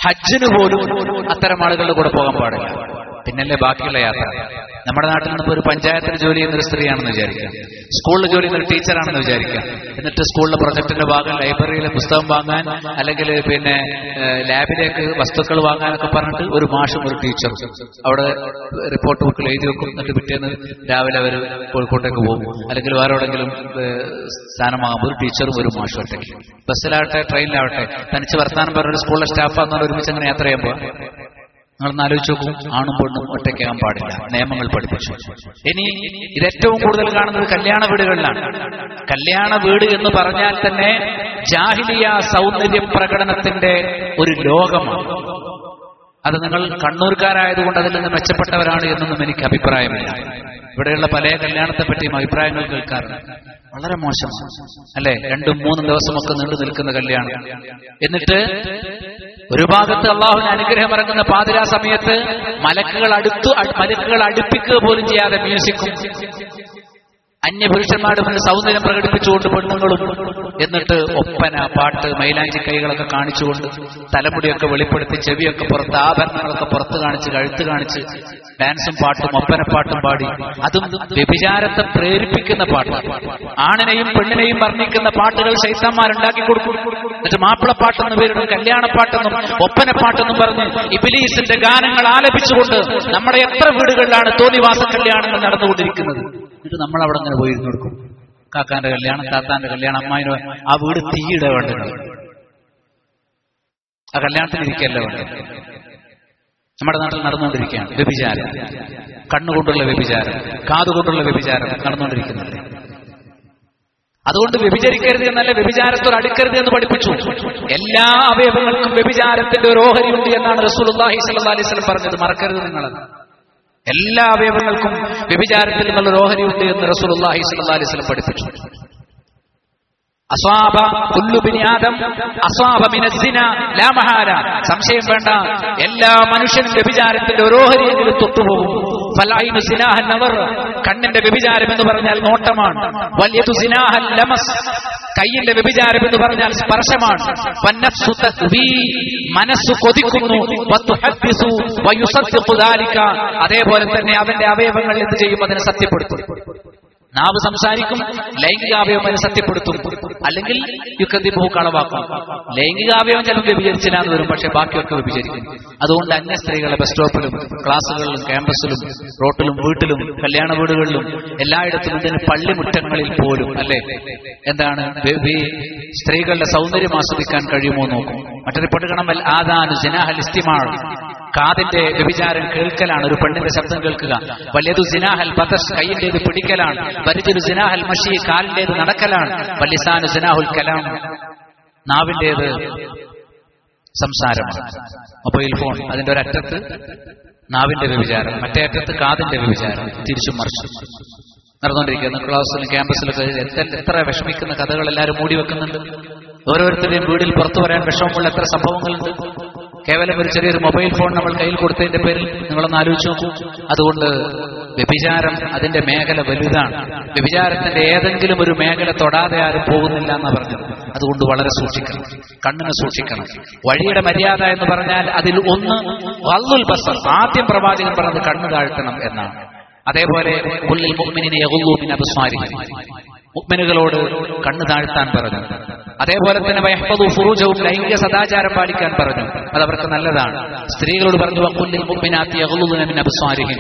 ഹജ്ജിന് പോലും അത്തരം ആളുകളുടെ കൂടെ പോകാൻ പാടില്ല പിന്നല്ലേ ബാക്കിയുള്ള യാത്ര നമ്മുടെ നാട്ടിൽ നിന്ന് ഒരു പഞ്ചായത്തിൽ ജോലി ചെയ്യുന്ന ഒരു സ്ത്രീയാണെന്ന് വിചാരിക്കാം സ്കൂളിൽ ജോലി ചെയ്യുന്ന ഒരു ടീച്ചറാണെന്ന് വിചാരിക്കാം എന്നിട്ട് സ്കൂളിലെ പ്രൊജക്ടിന്റെ ഭാഗം ലൈബ്രറിയിലെ പുസ്തകം വാങ്ങാൻ അല്ലെങ്കിൽ പിന്നെ ഏഹ്, ലാബിലേക്ക് വസ്തുക്കൾ വാങ്ങാനൊക്കെ പറഞ്ഞിട്ട് ഒരു മാഷും ഒരു ടീച്ചറും അവിടെ റിപ്പോർട്ട് ബുക്കിൽ എഴുതി വെക്കും എന്നിട്ട് പിറ്റേന്ന് രാവിലെ അവർ കോഴിക്കോട്ടേക്ക് പോകും അല്ലെങ്കിൽ വേറെ എവിടെങ്കിലും ഏഹ്, സ്ഥാനമാകുമ്പോൾ ഒരു ടീച്ചറും ഒരു മാഷും ഒറ്റയ്ക്ക് ബസ്സിലാവട്ടെ ട്രെയിനിലാവട്ടെ തനിച്ച് വർത്താനം പറഞ്ഞ ഒരു സ്കൂളിലെ സ്റ്റാഫാണെന്നുള്ള ഒരുമിച്ച് അങ്ങനെ യാത്ര ചെയ്യുമ്പോൾ നിങ്ങളൊന്ന് ആലോചിച്ച് നോക്കും ആണും പെണ്ണും ഒറ്റയ്ക്കാകാൻ പാടില്ല നിയമങ്ങൾ പഠിപ്പിച്ചു ഇനി ഇത് ഏറ്റവും കൂടുതൽ കാണുന്നത് കല്യാണ വീടുകളിലാണ് കല്യാണ വീട് എന്ന് പറഞ്ഞാൽ തന്നെ ജാഹിലിയ സൗന്ദര്യ പ്രകടനത്തിന്റെ ഒരു ലോകമാണ് അത് നിങ്ങൾ കണ്ണൂർക്കാരായതുകൊണ്ട് അതിൽ നിന്ന് മെച്ചപ്പെട്ടവരാണ് എന്നൊന്നും എനിക്ക് അഭിപ്രായമില്ല ഇവിടെയുള്ള പല കല്യാണത്തെ പറ്റിയും അഭിപ്രായങ്ങൾ കേൾക്കാറുണ്ട് വളരെ മോശമാണ് അല്ലെ രണ്ടും മൂന്നും ദിവസമൊക്കെ നീണ്ടു നിൽക്കുന്ന കല്യാണം എന്നിട്ട് ഒരു ഭാഗത്ത് അള്ളാഹുവിന് അനുഗ്രഹം ഇറങ്ങുന്ന പാതിരാ സമയത്ത് മലക്കുകൾ അടുത്തു അ- മലക്കുകൾ അടുപ്പിക്കുക പോലും ചെയ്യാതെ മ്യൂസിക്കും അന്യപുരുഷന്മാരുടെ മുന്നിൽ സൗന്ദര്യം പ്രകടിപ്പിച്ചുകൊണ്ട് പെണ്ണുങ്ങളും എന്നിട്ട് ഒപ്പന പാട്ട് മൈലാഞ്ചി കൈകളൊക്കെ കാണിച്ചുകൊണ്ട് തലമുടിയൊക്കെ വെളിപ്പെടുത്തി ചെവിയൊക്കെ പുറത്ത് ആഭരണങ്ങളൊക്കെ പുറത്ത് കാണിച്ച് കഴുത്ത് കാണിച്ച് ഡാൻസും പാട്ടും ഒപ്പനപ്പാട്ടും പാടി അതും വ്യഭിചാരത്തെ പ്രേരിപ്പിക്കുന്ന പാട്ട് ആണിനെയും പെണ്ണിനെയും വർണ്ണിക്കുന്ന പാട്ടുകൾ ശൈത്താന്മാരുണ്ടാക്കി കൊടുക്കും എന്നിട്ട് മാപ്പിളപ്പാട്ടെന്ന് പേരിടും കല്യാണപ്പാട്ടെന്നും ഒപ്പനപ്പാട്ടെന്നും പറഞ്ഞ് ഇബിലീസിന്റെ ഗാനങ്ങൾ ആലപിച്ചുകൊണ്ട് നമ്മുടെ എത്ര വീടുകളിലാണ് തോന്നിവാസ കല്യാണങ്ങൾ നടന്നുകൊണ്ടിരിക്കുന്നത് എന്നിട്ട് നമ്മൾ അവിടെ അങ്ങനെ പോയിരുന്നു കൊടുക്കും കാക്കാന്റെ കല്യാണം താത്താന്റെ കല്യാണം അമ്മായിന്റെ ആ വീട് തീയിട വേണ്ടത് ആ കല്യാണത്തിന് ഇരിക്കല്ല വേണ്ടത് നമ്മുടെ നാട്ടിൽ നടന്നുകൊണ്ടിരിക്കുകയാണ് വ്യഭിചാരം കണ്ണുകൊണ്ടുള്ള വ്യഭിചാരം കാതുകൊണ്ടുള്ള വ്യഭിചാരം നടന്നുകൊണ്ടിരിക്കുന്നുണ്ട് അതുകൊണ്ട് വ്യഭിചരിക്കരുത് എന്നല്ല വ്യഭിചാരത്തോട് അടുക്കരുത് എന്ന് പഠിപ്പിച്ചു എല്ലാ അവയവങ്ങൾക്കും വ്യഭിചാരത്തിന്റെ ഒരു ഓഹരിയുണ്ട് എന്നാണ് റസൂലുള്ളാഹി സ്വല്ലല്ലാഹി അലൈഹി വസല്ലം പറഞ്ഞത് മറക്കരുത് നിങ്ങളത് എല്ലാ അവയവങ്ങൾക്കും വ്യഭിചാരത്തിൽ നിന്നുള്ള ഓഹരിയുണ്ട് എന്ന് റസൂലുള്ളാഹി സ്വല്ലല്ലാഹി അലൈഹി വസല്ലം പഠിപ്പിച്ചു അസ്വാബ കുല്ലു ബിനി ആദം അസ്വാബ മിനസ്സിന ലാ മഹാല സംശയം വേണ്ട എല്ലാ മനുഷ്യനും വ്യഭിചാരത്തിന്റെ ഒരു ഓഹരിയെങ്കിലും തൊട്ടുപോകും ഫലൈനു സിനാഹൻ നവർ കണ്ണിന്റെ വ്യഭിചാരം എന്ന് പറഞ്ഞാൽ നോട്ടമാണ് വലിയതു സിനാഹൻ ലമസ് കയ്യിന്റെ വ്യഭിചാരം എന്ന് പറഞ്ഞാൽ സ്പർശമാണ് വന്നഫ്സു തഹ്വീ, മനസ്സ് കൊതിക്കുന്നു വതുഹദ്ദിസു വയുസദ്ദിഖു ദാലിക. അതേപോലെ തന്നെ അവന്റെ അവയവങ്ങൾ എന്ത് ചെയ്യും അതിനെ സത്യപ്പെടുത്തും നാവ് സംസാരിക്കും ലൈംഗികാവയവം അതിനെ സത്യപ്പെടുത്തും അല്ലെങ്കിൽ യുക്കന്തിബഹു കളവാക്കും ലൈംഗികാവയവം ചിലപ്പോൾ വ്യഭിചരിച്ചില്ല എന്ന് വരും പക്ഷെ ബാക്കിയൊക്കെ വ്യഭിചരിക്കും അതുകൊണ്ട് അന്യ സ്ത്രീകളെ ബസ് സ്റ്റോപ്പിലും ക്ലാസ്സുകളിലും ക്യാമ്പസിലും റോട്ടിലും വീട്ടിലും കല്യാണ വീടുകളിലും എല്ലായിടത്തും ഇതിന് പള്ളിമുറ്റങ്ങളിൽ പോലും അല്ലെ എന്താണ് വെ- വെ- സ്ത്രീകളുടെ സൗന്ദര്യം ആസ്വദിക്കാൻ കഴിയുമോ നോക്കും മറ്റൊരു പഠിക്കണം ആദാനു ജനാഹൽ ഇസ്തിമാൾ കാതിന്റെ വ്യഭിചാരം കേൾക്കലാണ് ഒരു പെണ്ണിന്റെ ശബ്ദം കേൾക്കുക വലിയതു സിനാഹൽ ബതസ് കൈയിന്റേത് പിടിക്കലാണ് വരിജൊരു സിനാഹൽ മഷി കാലിന്റേത് നടക്കലാണ് വലിസാനു സിനാഹുൽ കലാം നാവിന്റേത് സംസാരമാണ് മൊബൈൽ ഫോൺ അതിന്റെ ഒരറ്റത്ത് നാവിന്റെ വ്യഭിചാരം മറ്റേ അറ്റത്ത് കാതിന്റെ വ്യഭിചാരം തിരിച്ചും മറിച്ചും നടന്നുകൊണ്ടിരിക്കുന്ന ക്ലാസ്സിലും ക്യാമ്പസിലൊക്കെ എത്ര എത്ര വിഷമിക്കുന്ന കഥകൾ എല്ലാവരും മൂടി വെക്കുന്നുണ്ട് ഓരോരുത്തരുടെയും വീടിൽ പുറത്തു വരാൻ വിഷമമുള്ള എത്ര സംഭവങ്ങളുണ്ട് കേവലം ഒരു ചെറിയൊരു മൊബൈൽ ഫോൺ നമ്മൾ കയ്യിൽ കൊടുത്തതിന്റെ പേരിൽ നിങ്ങളൊന്ന് ആലോചിച്ച് നോക്കൂ അതുകൊണ്ട് വ്യഭിചാരം അതിന്റെ മേഖല വലുതാണ് വ്യഭിചാരത്തിന്റെ ഏതെങ്കിലും ഒരു മേഖല തൊടാതെ ആരും പോകുന്നില്ല എന്നാ പറഞ്ഞത് അതുകൊണ്ട് വളരെ സൂക്ഷിക്കണം കണ്ണിന് സൂക്ഷിക്കണം വഴിയുടെ മര്യാദ എന്ന് പറഞ്ഞാൽ അതിൽ ഒന്ന് വല്ലുൽ ബസർ ആദ്യം പ്രവാചകൻ പറഞ്ഞത് കണ്ണ് താഴ്ത്തണം എന്നാണ് അതേപോലെ ഉള്ളിൽ മുഅ്മിനിനെ യഗുല്ലൂ മിൻ അബ്സാരിഹിം മുഅ്മിനുകളോട് കണ്ണ് താഴ്ത്താൻ പറഞ്ഞു അതേപോലെ തന്നെ വയഹ്ഫദു ഫുറൂജവും ലൈംഗിക സദാചാരം പാലിക്കാൻ പറഞ്ഞു അത് അവർക്ക് നല്ലതാണ് സ്ത്രീകളോട് പറഞ്ഞു വഖുല്ലിൽ മുഅ്മിനാത്തി യഗുല്ലൂന മിൻ അബ്സാരിഹിം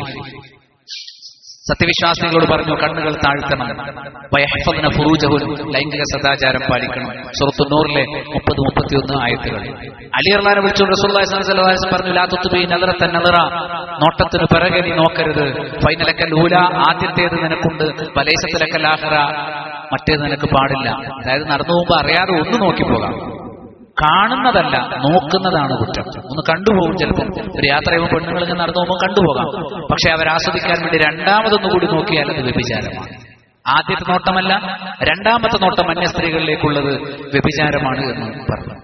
സത്യവിശ്വാസികളോട് പറഞ്ഞു കണ്ണുകൾ താഴ്ത്തണം വയഹ്ഫദ്ന ഫുറൂജഹുൻ ലൈംഗിക സദാചാരം പാലിക്കണം സുറത്തു നൂറിലെ മുപ്പത് മുപ്പത്തിയൊന്ന് ആയത്തുകൾ അലി അള്ളഹാനെ വിളിച്ചുകൊണ്ട് റസൂലുള്ളാഹി സ്വല്ലല്ലാഹു അലൈഹി വസല്ലം പറഞ്ഞു ലാ തുത്ബി നദറത്ത നദറ നോട്ടത്തിന് പിറകെ നീ നോക്കരുത് ഫൈനലക്കൽ ഊല ആദ്യത്തേത് നിനക്കുണ്ട് വലൈസത്തിലക്കൽ ആഖിറ മറ്റേത് നിനക്ക് പാടില്ല അതായത് നടന്നു പോകുമ്പോൾ അറിയാതെ ഒന്ന് നോക്കി പോകാം കാണുന്നതല്ല നോക്കുന്നതാണ് കുറ്റം ഒന്ന് കണ്ടുപോകും ചിലപ്പോൾ ഒരു യാത്ര ചെയ്യുമ്പോൾ പെണ്ണുങ്ങൾ ഇങ്ങനെ നടന്നു പോകുമ്പോൾ കണ്ടുപോകാം പക്ഷെ അവർ ആസ്വദിക്കാൻ വേണ്ടി രണ്ടാമതൊന്നു കൂടി നോക്കിയാൽ അത് വ്യഭിചാരമാണ് ആദ്യത്തെ നോട്ടമല്ല രണ്ടാമത്തെ നോട്ടം അന്യ സ്ത്രീകളിലേക്കുള്ളത് വ്യഭിചാരമാണ് എന്ന് പറഞ്ഞു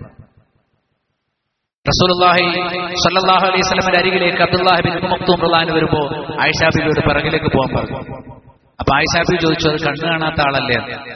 റസൂലുള്ളാഹി സല്ലല്ലാഹു അലൈഹി വസല്ലമയുടെ അരികിലേക്ക് അബ്ദുല്ലാഹി ബിൻ മക്തൂം റളിയല്ലാഹു വരുമ്പോൾ ആയിഷ ബിബിയോട് പിറകിലേക്ക് പോകാൻ പറഞ്ഞു അപ്പൊ ആയിഷ ബിബി ചോദിച്ചു അത് കണ്ണു കാണാത്ത ആളല്ലേ എന്ന്.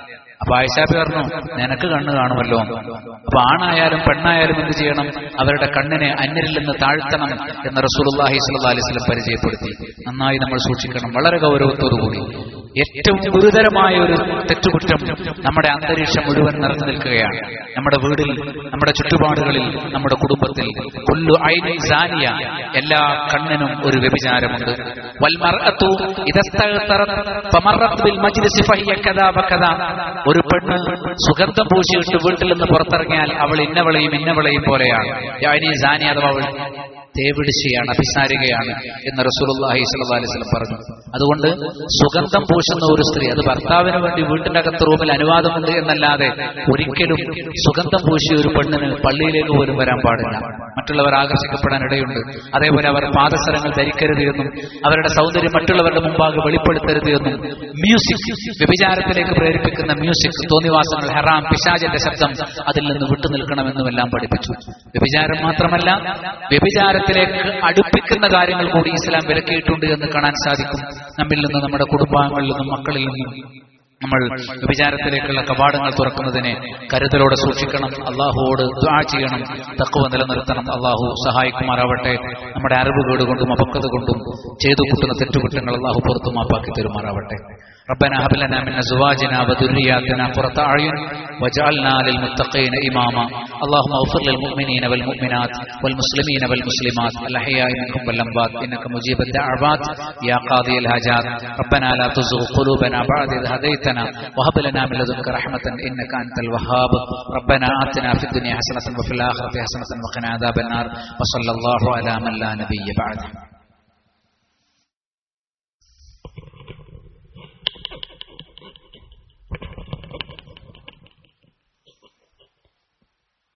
അപ്പൊ ആയിഷാബി പറഞ്ഞു നിനക്ക് കണ്ണ് കാണുമല്ലോ അപ്പൊ ആണായാലും പെണ്ണായാലും എന്ത് ചെയ്യണം അവരുടെ കണ്ണിനെ അന്യരിൽ നിന്ന് താഴ്ത്തണം എന്ന് റസൂലുള്ളാഹി സ്വല്ലല്ലാഹി അലൈഹി വസല്ലം പരിചയപ്പെടുത്തി നന്നായി നമ്മൾ സൂക്ഷിക്കണം വളരെ ഗൗരവത്തോടുകൂടി ഏറ്റവും ഗുരുതരമായ ഒരു തെറ്റുകുറ്റം നമ്മുടെ അന്തരീക്ഷം മുഴുവൻ നിറഞ്ഞു നിൽക്കുകയാണ് നമ്മുടെ വീടിൽ നമ്മുടെ ചുറ്റുപാടുകളിൽ നമ്മുടെ കുടുംബത്തിൽ കൊല്ലു ഐനി സാനിയ എല്ലാ കണ്ണിനും ഒരു വ്യഭിചാരമുണ്ട് വൽമർഅത്തു ഇദസ്തഗ്തറത് ഫമറത് ബിൽ മജ്ലിസി ഫഹിയ കദാ വകദാ ഒരു പെണ്ണ് സുഗന്ധം പൂശിയിട്ട് വീട്ടിൽ നിന്ന് പുറത്തിറങ്ങിയാൽ അവൾ ഇന്നവളെയും ഇന്നവളെയും പോലെയാണ് യാനി സാനി അഥവാ അവൾ തേവിടിശയാണ് അഭിസാരികയാണ് എന്ന് റസൂലുള്ളാഹി സ്വല്ലല്ലാഹി അലൈഹി വസല്ലം പറഞ്ഞു അതുകൊണ്ട് സുഗന്ധം പൂശുന്ന ഒരു സ്ത്രീ അത് ഭർത്താവിന് വേണ്ടി വീട്ടിന്റെ അകത്ത് റൂമിൽ അനുവാദമുണ്ട് എന്നല്ലാതെ ഒരിക്കലും സുഗന്ധം പൂശിയ ഒരു പെണ്ണിന് പള്ളിയിലേക്ക് പോലും വരാൻ പാടില്ല മറ്റുള്ളവർ ആകർഷിക്കപ്പെടാൻ ഇടയുണ്ട് അതേപോലെ അവർ പാദസരങ്ങൾ ധരിക്കരുത് എന്നും അവരുടെ സൗന്ദര്യം മറ്റുള്ളവരുടെ മുമ്പാകെ വെളിപ്പെടുത്തരുത് എന്നും മ്യൂസിക് വ്യഭിചാരത്തിലേക്ക് പ്രേരിപ്പിക്കുന്ന മ്യൂസിക് തോന്നിവാസങ്ങൾ ഹെറാം പിശാചിന്റെ ശബ്ദം അതിൽ നിന്ന് വിട്ടുനിൽക്കണമെന്നും എല്ലാം പഠിപ്പിച്ചു വ്യഭിചാരം മാത്രമല്ല വ്യഭിചാരത്തിലേക്ക് അടുപ്പിക്കുന്ന കാര്യങ്ങൾ കൂടി ഇസ്ലാം വിലക്കിയിട്ടുണ്ട് എന്ന് കാണാൻ സാധിക്കും നമ്മിൽ നിന്ന് നമ്മുടെ കുടുംബാംഗങ്ങളിൽ നിന്നും മക്കളിൽ നിന്നും നമ്മൾ വിചാരത്തിലേക്കുള്ള കവാടങ്ങൾ തുറക്കുന്നതിനെ കരുതലോടെ സൂക്ഷിക്കണം അള്ളാഹുവോട് ദ്വാ ചെയ്യണം തക്കുവ നിലനിർത്തണം അള്ളാഹു സഹായിക്കുമാറാവട്ടെ നമ്മുടെ അറിവ് കേടുകൊണ്ടും അപക്വത കൊണ്ടും ചെയ്തു കൂട്ടുന്ന തെറ്റുകുറ്റങ്ങൾ അള്ളാഹു പുറത്തു മാപ്പാക്കി തരുമാറാവട്ടെ ربنا هب لنا من ازواجنا وذرياتنا قرة اعين واجعلنا للمتقين اماما اللهم اغفر للمؤمنين والمؤمنات والمسلمين والمسلمات الاحياء منهم والاموات انك مجيب الدعوات يا قاضي الحاجات ربنا لا تزغ قلوبنا بعد اذ هديتنا وهب لنا من لدنك رحمة انك انت الوهاب ربنا آتنا في الدنيا حسنة وفي الآخرة حسنة وقنا عذاب النار وصلى الله على من لا نبي بعده